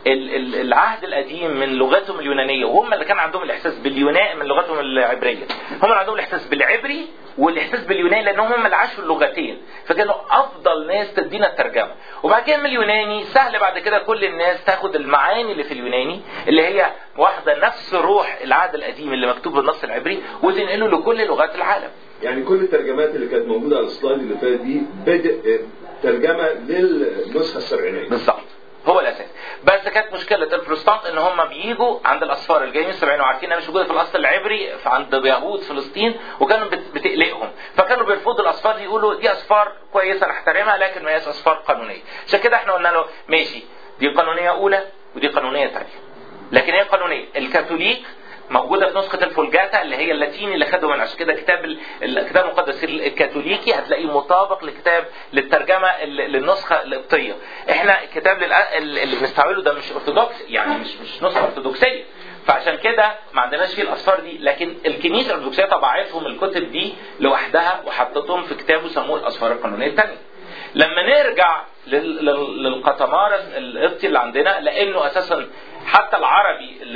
العهد القديم من لغتهم اليونانيه وهم اللي كان عندهم الاحساس باليونان من لغتهم العبريه هم اللي عندهم الاحساس بالعبري والاحساس باليوناني لانهم هم اللي عاشوا اللغتين فكانوا افضل ناس تدينا الترجمه وبعد كده من اليوناني سهل بعد كده كل الناس تاخد المعاني اللي في اليوناني اللي هي واخده نفس روح العهد القديم اللي مكتوب بالنص العبري وتنقله لكل لغات العالم يعني كل الترجمات اللي كانت موجوده على السلايد اللي فات دي بدء ترجمه للنسخه السبعينيه بالظبط هو الاساس بس كانت مشكله البروتستانت ان هم بيجوا عند الاصفار الجايين من السبعين وعارفين انها مش موجوده في الاصل العبري عند يهود فلسطين وكانوا بتقلقهم فكانوا بيرفضوا الاصفار دي يقولوا دي اصفار كويسه نحترمها لكن ما هياش اصفار قانونيه عشان كده احنا قلنا له ماشي دي قانونيه اولى ودي قانونيه ثانيه لكن هي قانونيه الكاثوليك موجوده في نسخه الفولجاتا اللي هي اللاتيني اللي خدوا من عشان كده كتاب الكتاب المقدس الكاثوليكي هتلاقيه مطابق لكتاب للترجمه للنسخه القبطيه احنا الكتاب اللي بنستعمله ده مش ارثوذكس يعني مش مش نسخه ارثوذكسيه فعشان كده ما عندناش فيه الاصفار دي لكن الكنيسه الارثوذكسيه طبعتهم الكتب دي لوحدها وحطتهم في كتاب وسموه الاصفار القانونيه الثانيه لما نرجع للقطمارس القبطي اللي عندنا لانه اساسا حتى العربي اللي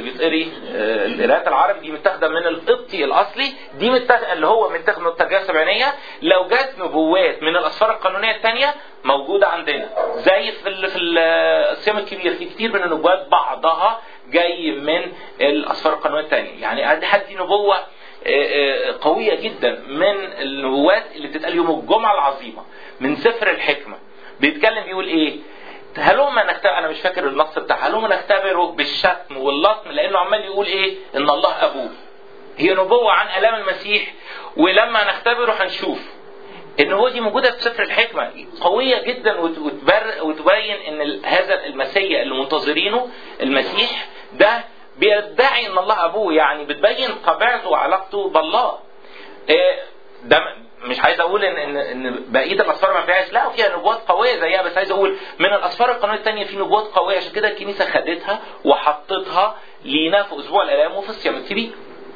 بيتقري آه، القراءات العربي دي متاخده من القبطي الاصلي دي متاخده اللي هو متاخد من الترجمه السبعينيه لو جت نبوات من الاسفار القانونيه الثانيه موجوده عندنا زي في ال في ال- الصيام الكبير في كتير من النبوات بعضها جاي من الاسفار القانونيه الثانيه يعني ادي حد دي نبوه آه، آه، قويه جدا من النبوات اللي بتتقال يوم الجمعه العظيمه من سفر الحكمه بيتكلم بيقول ايه هلما نختبر انا مش فاكر النص بتاع هلما نختبره بالشتم واللطم لانه عمال يقول ايه ان الله ابوه هي نبوه عن الام المسيح ولما نختبره هنشوف النبوه دي موجوده في سفر الحكمه قويه جدا وت- وتبر وتبين ان ال- هذا المسيح اللي منتظرينه المسيح ده بيدعي ان الله ابوه يعني بتبين طبيعته وعلاقته بالله إيه، ده م- مش عايز اقول ان ان ان بقيه الاسفار ما فيهاش لا فيها نبوات قويه زيها بس عايز اقول من الاسفار القانونيه الثانيه في نبوات قويه عشان كده الكنيسه خدتها وحطتها لينا في اسبوع الالام وفي الصيام الكبير.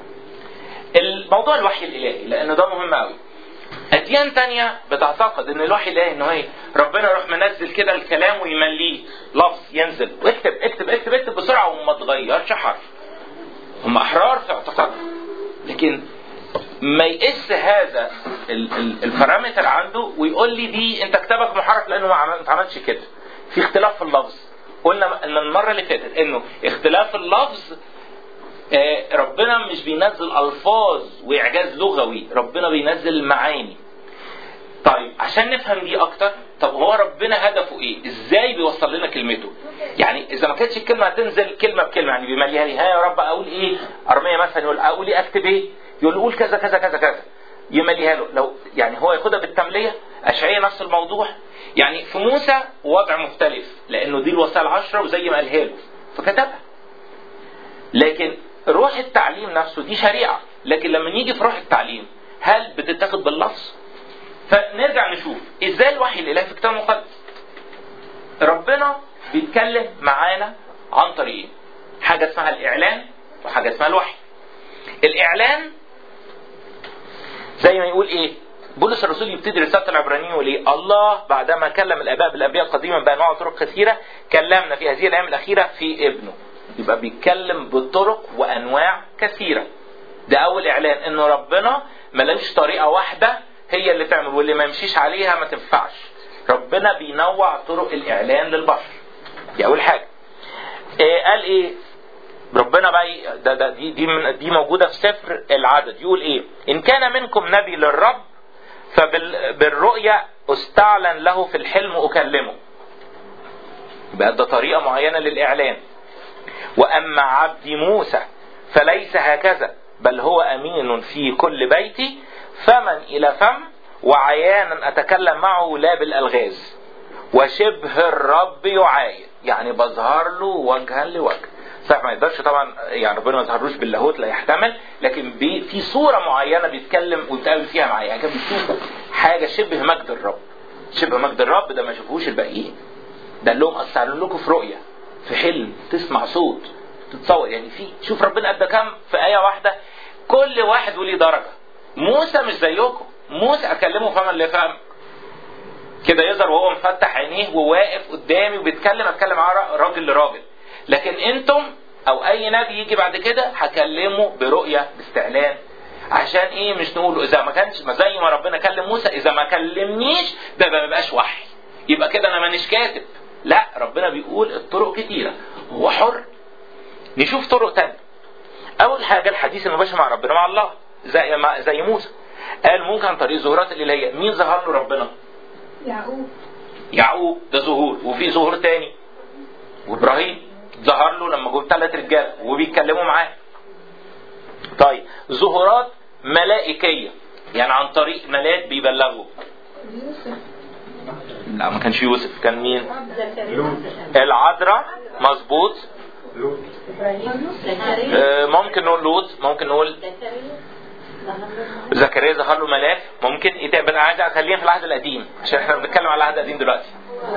الموضوع الوحي الالهي لان ده مهم قوي. اديان تانية بتعتقد ان الوحي الالهي ان هو ايه؟ ربنا يروح منزل كده الكلام ويمليه لفظ ينزل واكتب اكتب اكتب اكتب بسرعه وما تغيرش حرف. هم احرار في اعتقادهم. لكن ما يقيس هذا ال- ال- البارامتر عنده ويقول لي دي انت كتابك محرف لانه ما عمل- ما اتعملش كده في اختلاف في اللفظ قلنا ان المره اللي فاتت انه اختلاف اللفظ آه، ربنا مش بينزل الفاظ واعجاز لغوي ربنا بينزل معاني طيب عشان نفهم دي اكتر طب هو ربنا هدفه ايه ازاي بيوصل لنا كلمته يعني اذا ما كانتش الكلمه هتنزل كلمه بكلمه يعني بيمليها لي ها يا رب اقول ايه ارميه مثلا يقول اقول ايه اكتب ايه يقول له قول كذا كذا كذا كذا يمليها له لو يعني هو ياخدها بالتمليه اشعياء نفس الموضوع يعني في موسى وضع مختلف لانه دي الوسائل العشره وزي ما قالها له فكتبها لكن روح التعليم نفسه دي شريعه لكن لما نيجي في روح التعليم هل بتتاخد باللفظ فنرجع نشوف ازاي الوحي الالهي في الكتاب المقدس ربنا بيتكلم معانا عن طريقين حاجه اسمها الاعلان وحاجه اسمها الوحي الاعلان زي ما يقول ايه بولس الرسول يبتدي رساله العبرانيين يقول ايه الله بعدما كلم الاباء بالانبياء قديما بانواع طرق كثيره كلمنا في هذه الايام الاخيره في ابنه يبقى بيتكلم بطرق وانواع كثيره ده اول اعلان انه ربنا ملوش طريقه واحده هي اللي تعمل واللي ما يمشيش عليها ما تنفعش ربنا بينوع طرق الاعلان للبشر دي اول حاجه إيه قال ايه ربنا بقى ي- ده ده دي دي, من دي موجوده في سفر العدد يقول ايه ان كان منكم نبي للرب فبالرؤيا استعلن له في الحلم اكلمه يبقى ده طريقه معينه للاعلان واما عبدي موسى فليس هكذا بل هو امين في كل بيتي فمن الى فم وعيانا اتكلم معه لا بالالغاز وشبه الرب يعاين يعني بظهر له وجها لوجه صح ما يقدرش طبعا يعني ربنا ما يظهرلوش باللاهوت لا يحتمل لكن بي في صوره معينه بيتكلم ويتقابل فيها معايا يعني كان بيشوف حاجه شبه مجد الرب شبه مجد الرب ده ما شافوهوش الباقيين ده قال لهم استعلن لكم في رؤيه في حلم تسمع صوت تتصور يعني في شوف ربنا ادى كام في ايه واحده كل واحد وليه درجه موسى مش زيكم موسى اكلمه فما اللي فهم كده يظهر وهو مفتح عينيه وواقف قدامي وبيتكلم اتكلم معاه راجل لراجل لكن انتم او اي نبي يجي بعد كده هكلمه برؤيه باستعلان عشان ايه مش نقول اذا ما كانش ما زي ما ربنا كلم موسى اذا ما كلمنيش ده ما بيبقاش وحي يبقى كده انا مانيش كاتب لا ربنا بيقول الطرق كتيره هو حر نشوف طرق تانية اول حاجه الحديث المباشر مع ربنا مع الله زي ما زي موسى قال ممكن عن طريق ظهورات الالهيه مين ظهر له ربنا يعقوب يعقوب ده ظهور وفي ظهور تاني وابراهيم ظهر له لما جم ثلاث رجال وبيتكلموا معاه طيب ظهورات ملائكيه يعني عن طريق ملاك بيبلغوا يوسف لا ما كانش يوسف كان مين العذراء مظبوط آه، ممكن نقول لوط ممكن نقول زكريا ظهر له ملاك ممكن ايه تاني؟ انا عايز اخليها في العهد القديم عشان احنا بنتكلم على العهد القديم دلوقتي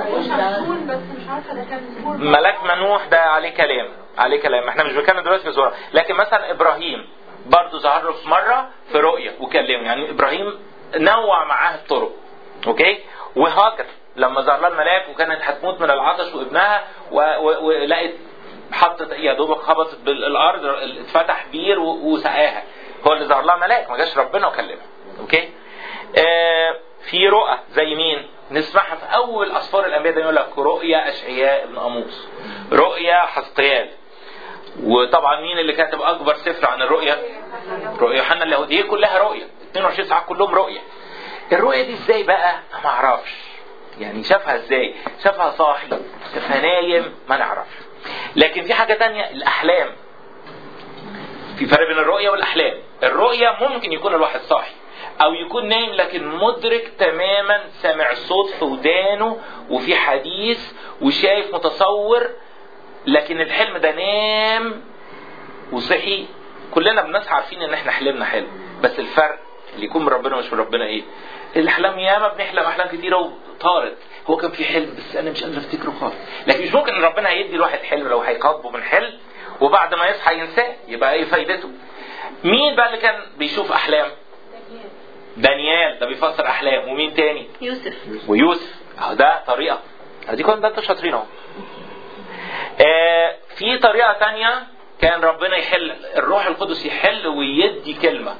ملاك منوح ده عليه كلام عليه كلام احنا مش بنتكلم دلوقتي في زورة لكن مثلا ابراهيم برضه ظهر له في مره في رؤيه وكلمه يعني ابراهيم نوع معاه الطرق اوكي وهاجر لما ظهر لها الملاك وكانت هتموت من العطش وابنها و- و- ولقت حطت يا دوبك خبطت بالارض اتفتح بير و- وسقاها هو اللي ظهر لها ملاك ما جاش ربنا وكلمها اوكي آه في رؤى زي مين نسمعها في اول اسفار الانبياء ده يقول لك رؤيا اشعياء ابن اموس رؤيا حزقيال وطبعا مين اللي كاتب اكبر سفر عن الرؤيا رؤيا يوحنا اللاهوتيه كلها رؤيا 22 ساعه كلهم رؤيا الرؤيا دي ازاي بقى ما اعرفش يعني شافها ازاي شافها صاحي شافها نايم ما نعرفش لكن في حاجه تانية الاحلام في فرق بين الرؤية والأحلام الرؤية ممكن يكون الواحد صاحي أو يكون نايم لكن مدرك تماما سامع صوت في ودانه وفي حديث وشايف متصور لكن الحلم ده نام وصحي كلنا بنسعى عارفين ان احنا حلمنا حلم بس الفرق اللي يكون من ربنا ومش من ربنا ايه الاحلام ياما بنحلم احلام كتيره وطارت هو كان في حلم بس انا مش قادر افتكره خالص لكن مش ممكن ان ربنا هيدي الواحد حلم لو هيخاطبه من حلم وبعد ما يصحى ينساه يبقى ايه فايدته مين بقى اللي كان بيشوف احلام دانيال ده بيفسر احلام ومين تاني يوسف ويوسف اهو ده طريقه ادي كنا ده انتوا شاطرين اهو آه، في طريقه تانية كان ربنا يحل الروح القدس يحل ويدي كلمه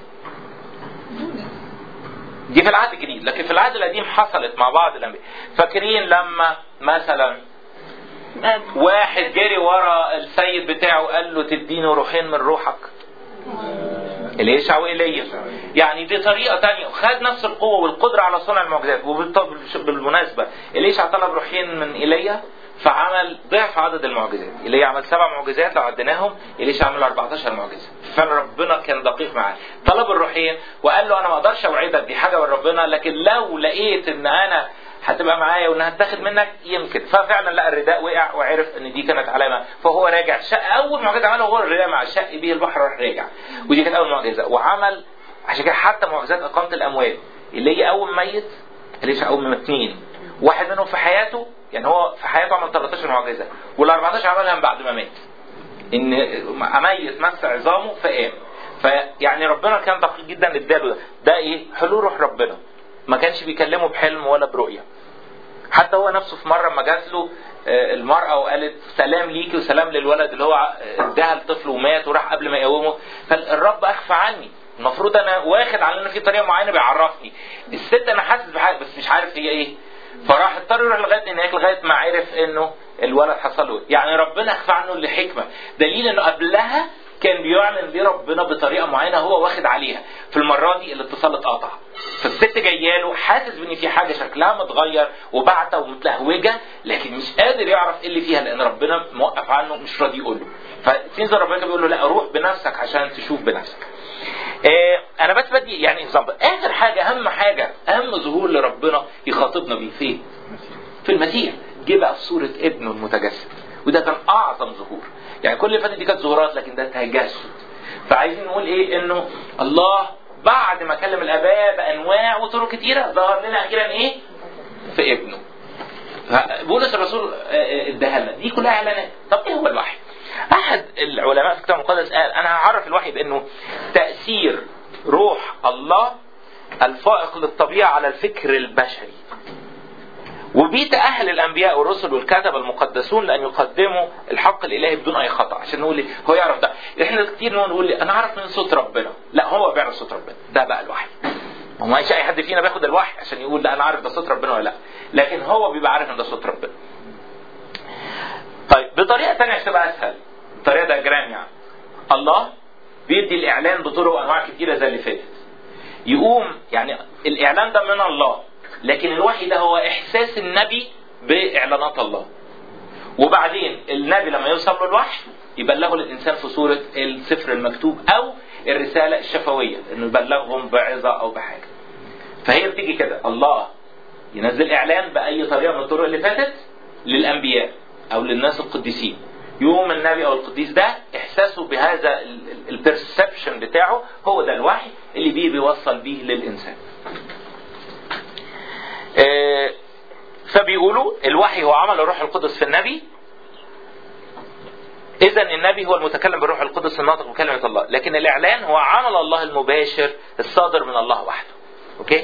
دي في العهد الجديد لكن في العهد القديم حصلت مع بعض الانبياء فاكرين لما مثلا آه، واحد جري ورا السيد بتاعه قال له تديني روحين من روحك اليشع وإيليا يعني دي طريقة تانية خد نفس القوة والقدرة على صنع المعجزات وبالمناسبة إليشع طلب روحين من إيليا فعمل ضعف عدد المعجزات إيليا عمل سبع معجزات لو عديناهم إليشع عمل 14 معجزة فربنا كان دقيق معاه طلب الروحين وقال له أنا ما أقدرش أوعدك دي حاجة من ربنا لكن لو لقيت إن أنا هتبقى معايا وانها هتاخد منك يمكن ففعلا لقى الرداء وقع وعرف ان دي كانت علامه فهو راجع شق اول معجزه عملها هو الرداء مع شق بيه البحر راح راجع ودي كانت اول معجزه وعمل عشان كده حتى معجزات اقامه الاموات اللي هي اول ميت ليش اول من اثنين واحد منهم في حياته يعني هو في حياته عمل 13 معجزه وال 14 عملها من بعد ما مات ان ميت مس عظامه فقام فيعني ربنا كان دقيق جدا اداله ده ده ايه حلول روح ربنا ما كانش بيكلمه بحلم ولا برؤيه حتى هو نفسه في مره لما جات له آه، المراه وقالت سلام ليكي وسلام للولد اللي هو آه، اداها الطفل ومات وراح قبل ما يقومه فالرب اخفى عني المفروض انا واخد على ان في طريقه معينه بيعرفني الست انا حاسس بحاجه بس مش عارف هي ايه فراح اضطر يروح لغايه هناك لغايه ما عرف انه الولد حصل له إيه. يعني ربنا اخفى عنه لحكمه دليل انه قبلها كان بيعلن ليه ربنا بطريقه معينه هو واخد عليها في المره دي الاتصال اتقطع فالست جايه له حاسس بان في حاجه شكلها متغير وبعته ومتلهوجه لكن مش قادر يعرف ايه اللي فيها لان ربنا موقف عنه مش راضي يقول له فتنزل ربنا كان بيقول له لا روح بنفسك عشان تشوف بنفسك آه انا بس بدي يعني اكزامبل اخر حاجه اهم حاجه اهم ظهور لربنا يخاطبنا بيه فين؟ في المسيح جه بقى في صوره ابنه المتجسد وده كان اعظم ظهور يعني كل اللي فاتت دي كانت ظهورات لكن ده تجسد فعايزين نقول ايه انه الله بعد ما كلم الاباء بانواع وطرق كتيره ظهر لنا اخيرا ايه؟ في ابنه بولس الرسول آه، آه، اداها لنا دي كلها اعلانات طب ايه هو الوحي؟ احد العلماء في الكتاب المقدس قال انا هعرف الوحي بانه تاثير روح الله الفائق للطبيعه على الفكر البشري وبيه تأهل الأنبياء والرسل والكتبة المقدسون لأن يقدموا الحق الإلهي بدون أي خطأ عشان نقول لي هو يعرف ده إحنا كتير نقول لي أنا أعرف من صوت ربنا لا هو بيعرف صوت ربنا ده بقى الوحي ما هو مش أي حد فينا بياخد الوحي عشان يقول لا أنا عارف ده صوت ربنا ولا لا لكن هو بيبقى عارف إن ده صوت ربنا طيب بطريقة تانية عشان تبقى أسهل طريقة دياجرام يعني الله بيدي الإعلان بطرق وأنواع كتيرة زي اللي فاتت يقوم يعني الإعلان ده من الله لكن الوحي ده هو إحساس النبي بإعلانات الله وبعدين النبي لما يوصل له الوحي يبلغه الإنسان في صورة السفر المكتوب أو الرسالة الشفوية إنه يبلغهم بعظة أو بحاجة فهي بتيجي كده الله ينزل إعلان بأي طريقة من الطرق اللي فاتت للأنبياء أو للناس القديسين يوم النبي أو القديس ده إحساسه بهذا البرسبشن بتاعه هو ده الوحي اللي بيه بيوصل بيه للإنسان آه، فبيقولوا الوحي هو عمل الروح القدس في النبي إذا النبي هو المتكلم بالروح القدس الناطق بكلمة الله، لكن الإعلان هو عمل الله المباشر الصادر من الله وحده. أوكي؟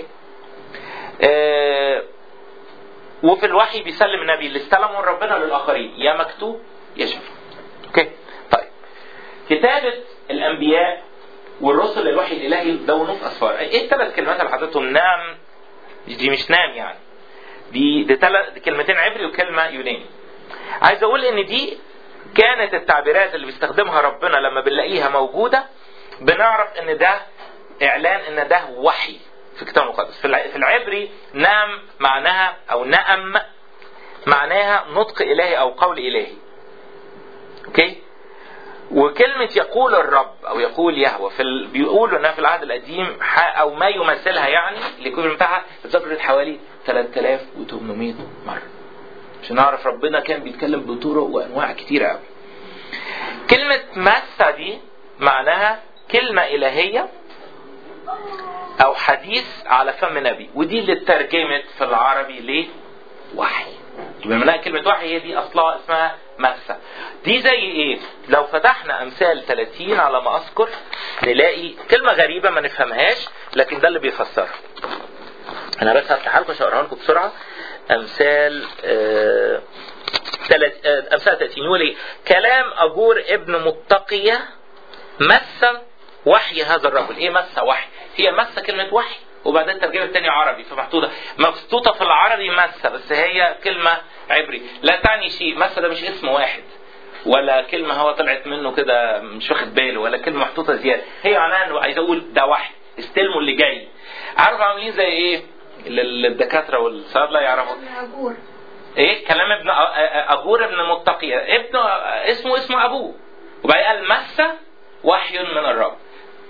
آه وفي الوحي بيسلم النبي اللي استلمه من ربنا للآخرين، يا مكتوب يا شفا. اوكي طيب كتابة الأنبياء والرسل الوحي الإلهي دونوه في أسفار إيه الثلاث كلمات اللي حطيتهم نام دي مش نام يعني دي دي, تل... دي كلمتين عبري وكلمة يوناني عايز أقول إن دي كانت التعبيرات اللي بيستخدمها ربنا لما بنلاقيها موجودة بنعرف إن ده إعلان إن ده وحي في الكتاب المقدس في الع- في العبري نام معناها أو نأم معناها نطق إلهي أو قول إلهي اوكي وكلمة يقول الرب أو يقول يهوى في ال... بيقولوا إنها في العهد القديم ح... أو ما يمثلها يعني اللي بتاعها اتذكرت حوالي 3800 مرة عشان نعرف ربنا كان بيتكلم بطرق وأنواع كتيرة قوي كلمة مسة دي معناها كلمة إلهية أو حديث على فم نبي ودي اللي اترجمت في العربي ليه وحي يبقى معناها كلمة وحي هي دي أصلها اسمها مسة دي زي إيه؟ لو فتحنا أمثال 30 على ما أذكر نلاقي كلمة غريبة ما نفهمهاش لكن ده اللي بيفسرها أنا بس هفتحها لكم عشان أقراها لكم بسرعة أمثال آه تلات- آه، أمثال 30 يقول إيه؟ كلام أجور ابن متقية مس وحي هذا الرجل ايه مس وحي هي مس كلمة وحي وبعدين الترجمة الثانية عربي فمحطوطة مبسوطة في العربي مس بس هي كلمة عبري لا تعني شيء مس ده مش اسم واحد ولا كلمة هو طلعت منه كده مش واخد باله ولا كلمة محطوطة زيادة هي معناها انه عايز اقول ده وحي استلموا اللي جاي عارف عاملين زي ايه اللي الدكاترة والصيادلة يعرفوا أقول ايه كلام ابن أ- أ- اجور ابن متقية ابنه اسمه اسمه ابوه وبعدين قال مس وحي من الرب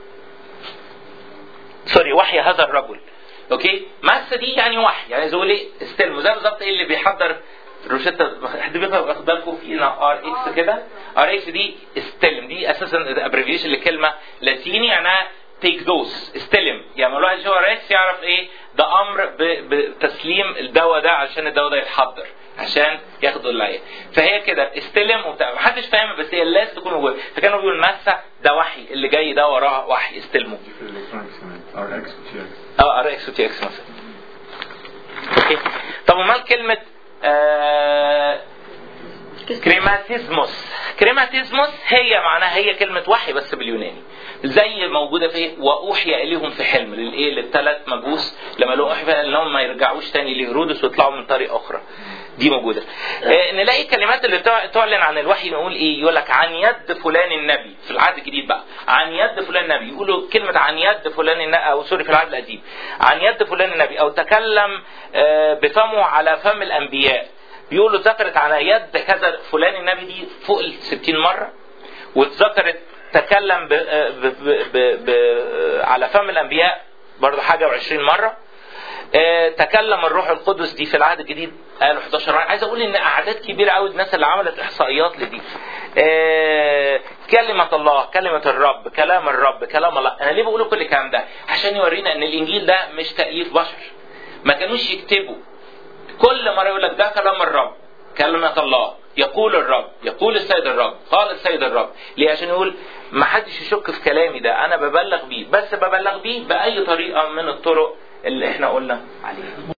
سوري وحي هذا الرجل اوكي مس دي يعني وحي يعني زي ايه استلموا زي بالظبط ايه اللي بيحضر روشته حد بيقدر واخد بالكم في هنا ار اكس كده ار اكس دي استلم دي اساسا ابريفيشن لكلمه لاتيني معناها تيك دوس استلم يعني لما الواحد يشوف ار اكس يعرف ايه ده امر ب- بتسليم الدواء ده عشان الدواء ده يتحضر عشان ياخدوا العيان فهي كده استلم وبتاع محدش فاهم بس هي لازم تكون موجوده فكانوا بيقولوا مسا ده وحي اللي جاي ده وراه وحي استلمه في الالكترونكس كمان ار اكس وتي اكس اه ار اكس وتي اكس مثلا اوكي طب امال كلمه آه كريماتيزموس كريماتيزموس هي معناها هي كلمة وحي بس باليوناني زي موجودة في وأوحي إليهم في حلم للإيه للثلاث مجوس لما لهم أوحي إنهم ما يرجعوش تاني لهيرودس ويطلعوا من طريق أخرى دي موجودة آه نلاقي الكلمات اللي تع- تعلن عن الوحي نقول إيه يقول لك عن يد فلان النبي في العهد الجديد بقى عن يد فلان النبي يقولوا كلمة عن يد فلان النبي أو سوري في العهد القديم عن يد فلان النبي أو تكلم آه بفمه على فم الأنبياء بيقولوا ذكرت على يد كذا فلان النبي دي فوق ال 60 مره واتذكرت تكلم ب ب ب ب ب على فم الانبياء برضه حاجه و20 مره آه، تكلم الروح القدس دي في العهد الجديد قالوا 11 مره عايز اقول ان اعداد كبيره قوي الناس اللي عملت احصائيات لدي آه، كلمه الله كلمه الرب كلام الرب كلام الله انا ليه بقول كل الكلام ده عشان يورينا ان الانجيل ده مش تاليف بشر ما كانوش يكتبوا كل مرة يقول لك ده كلام الرب كلمة الله يقول الرب يقول السيد الرب قال السيد الرب ليه عشان يقول ما حدش يشك في كلامي ده انا ببلغ بيه بس ببلغ بيه بأي طريقة من الطرق اللي احنا قلنا عليها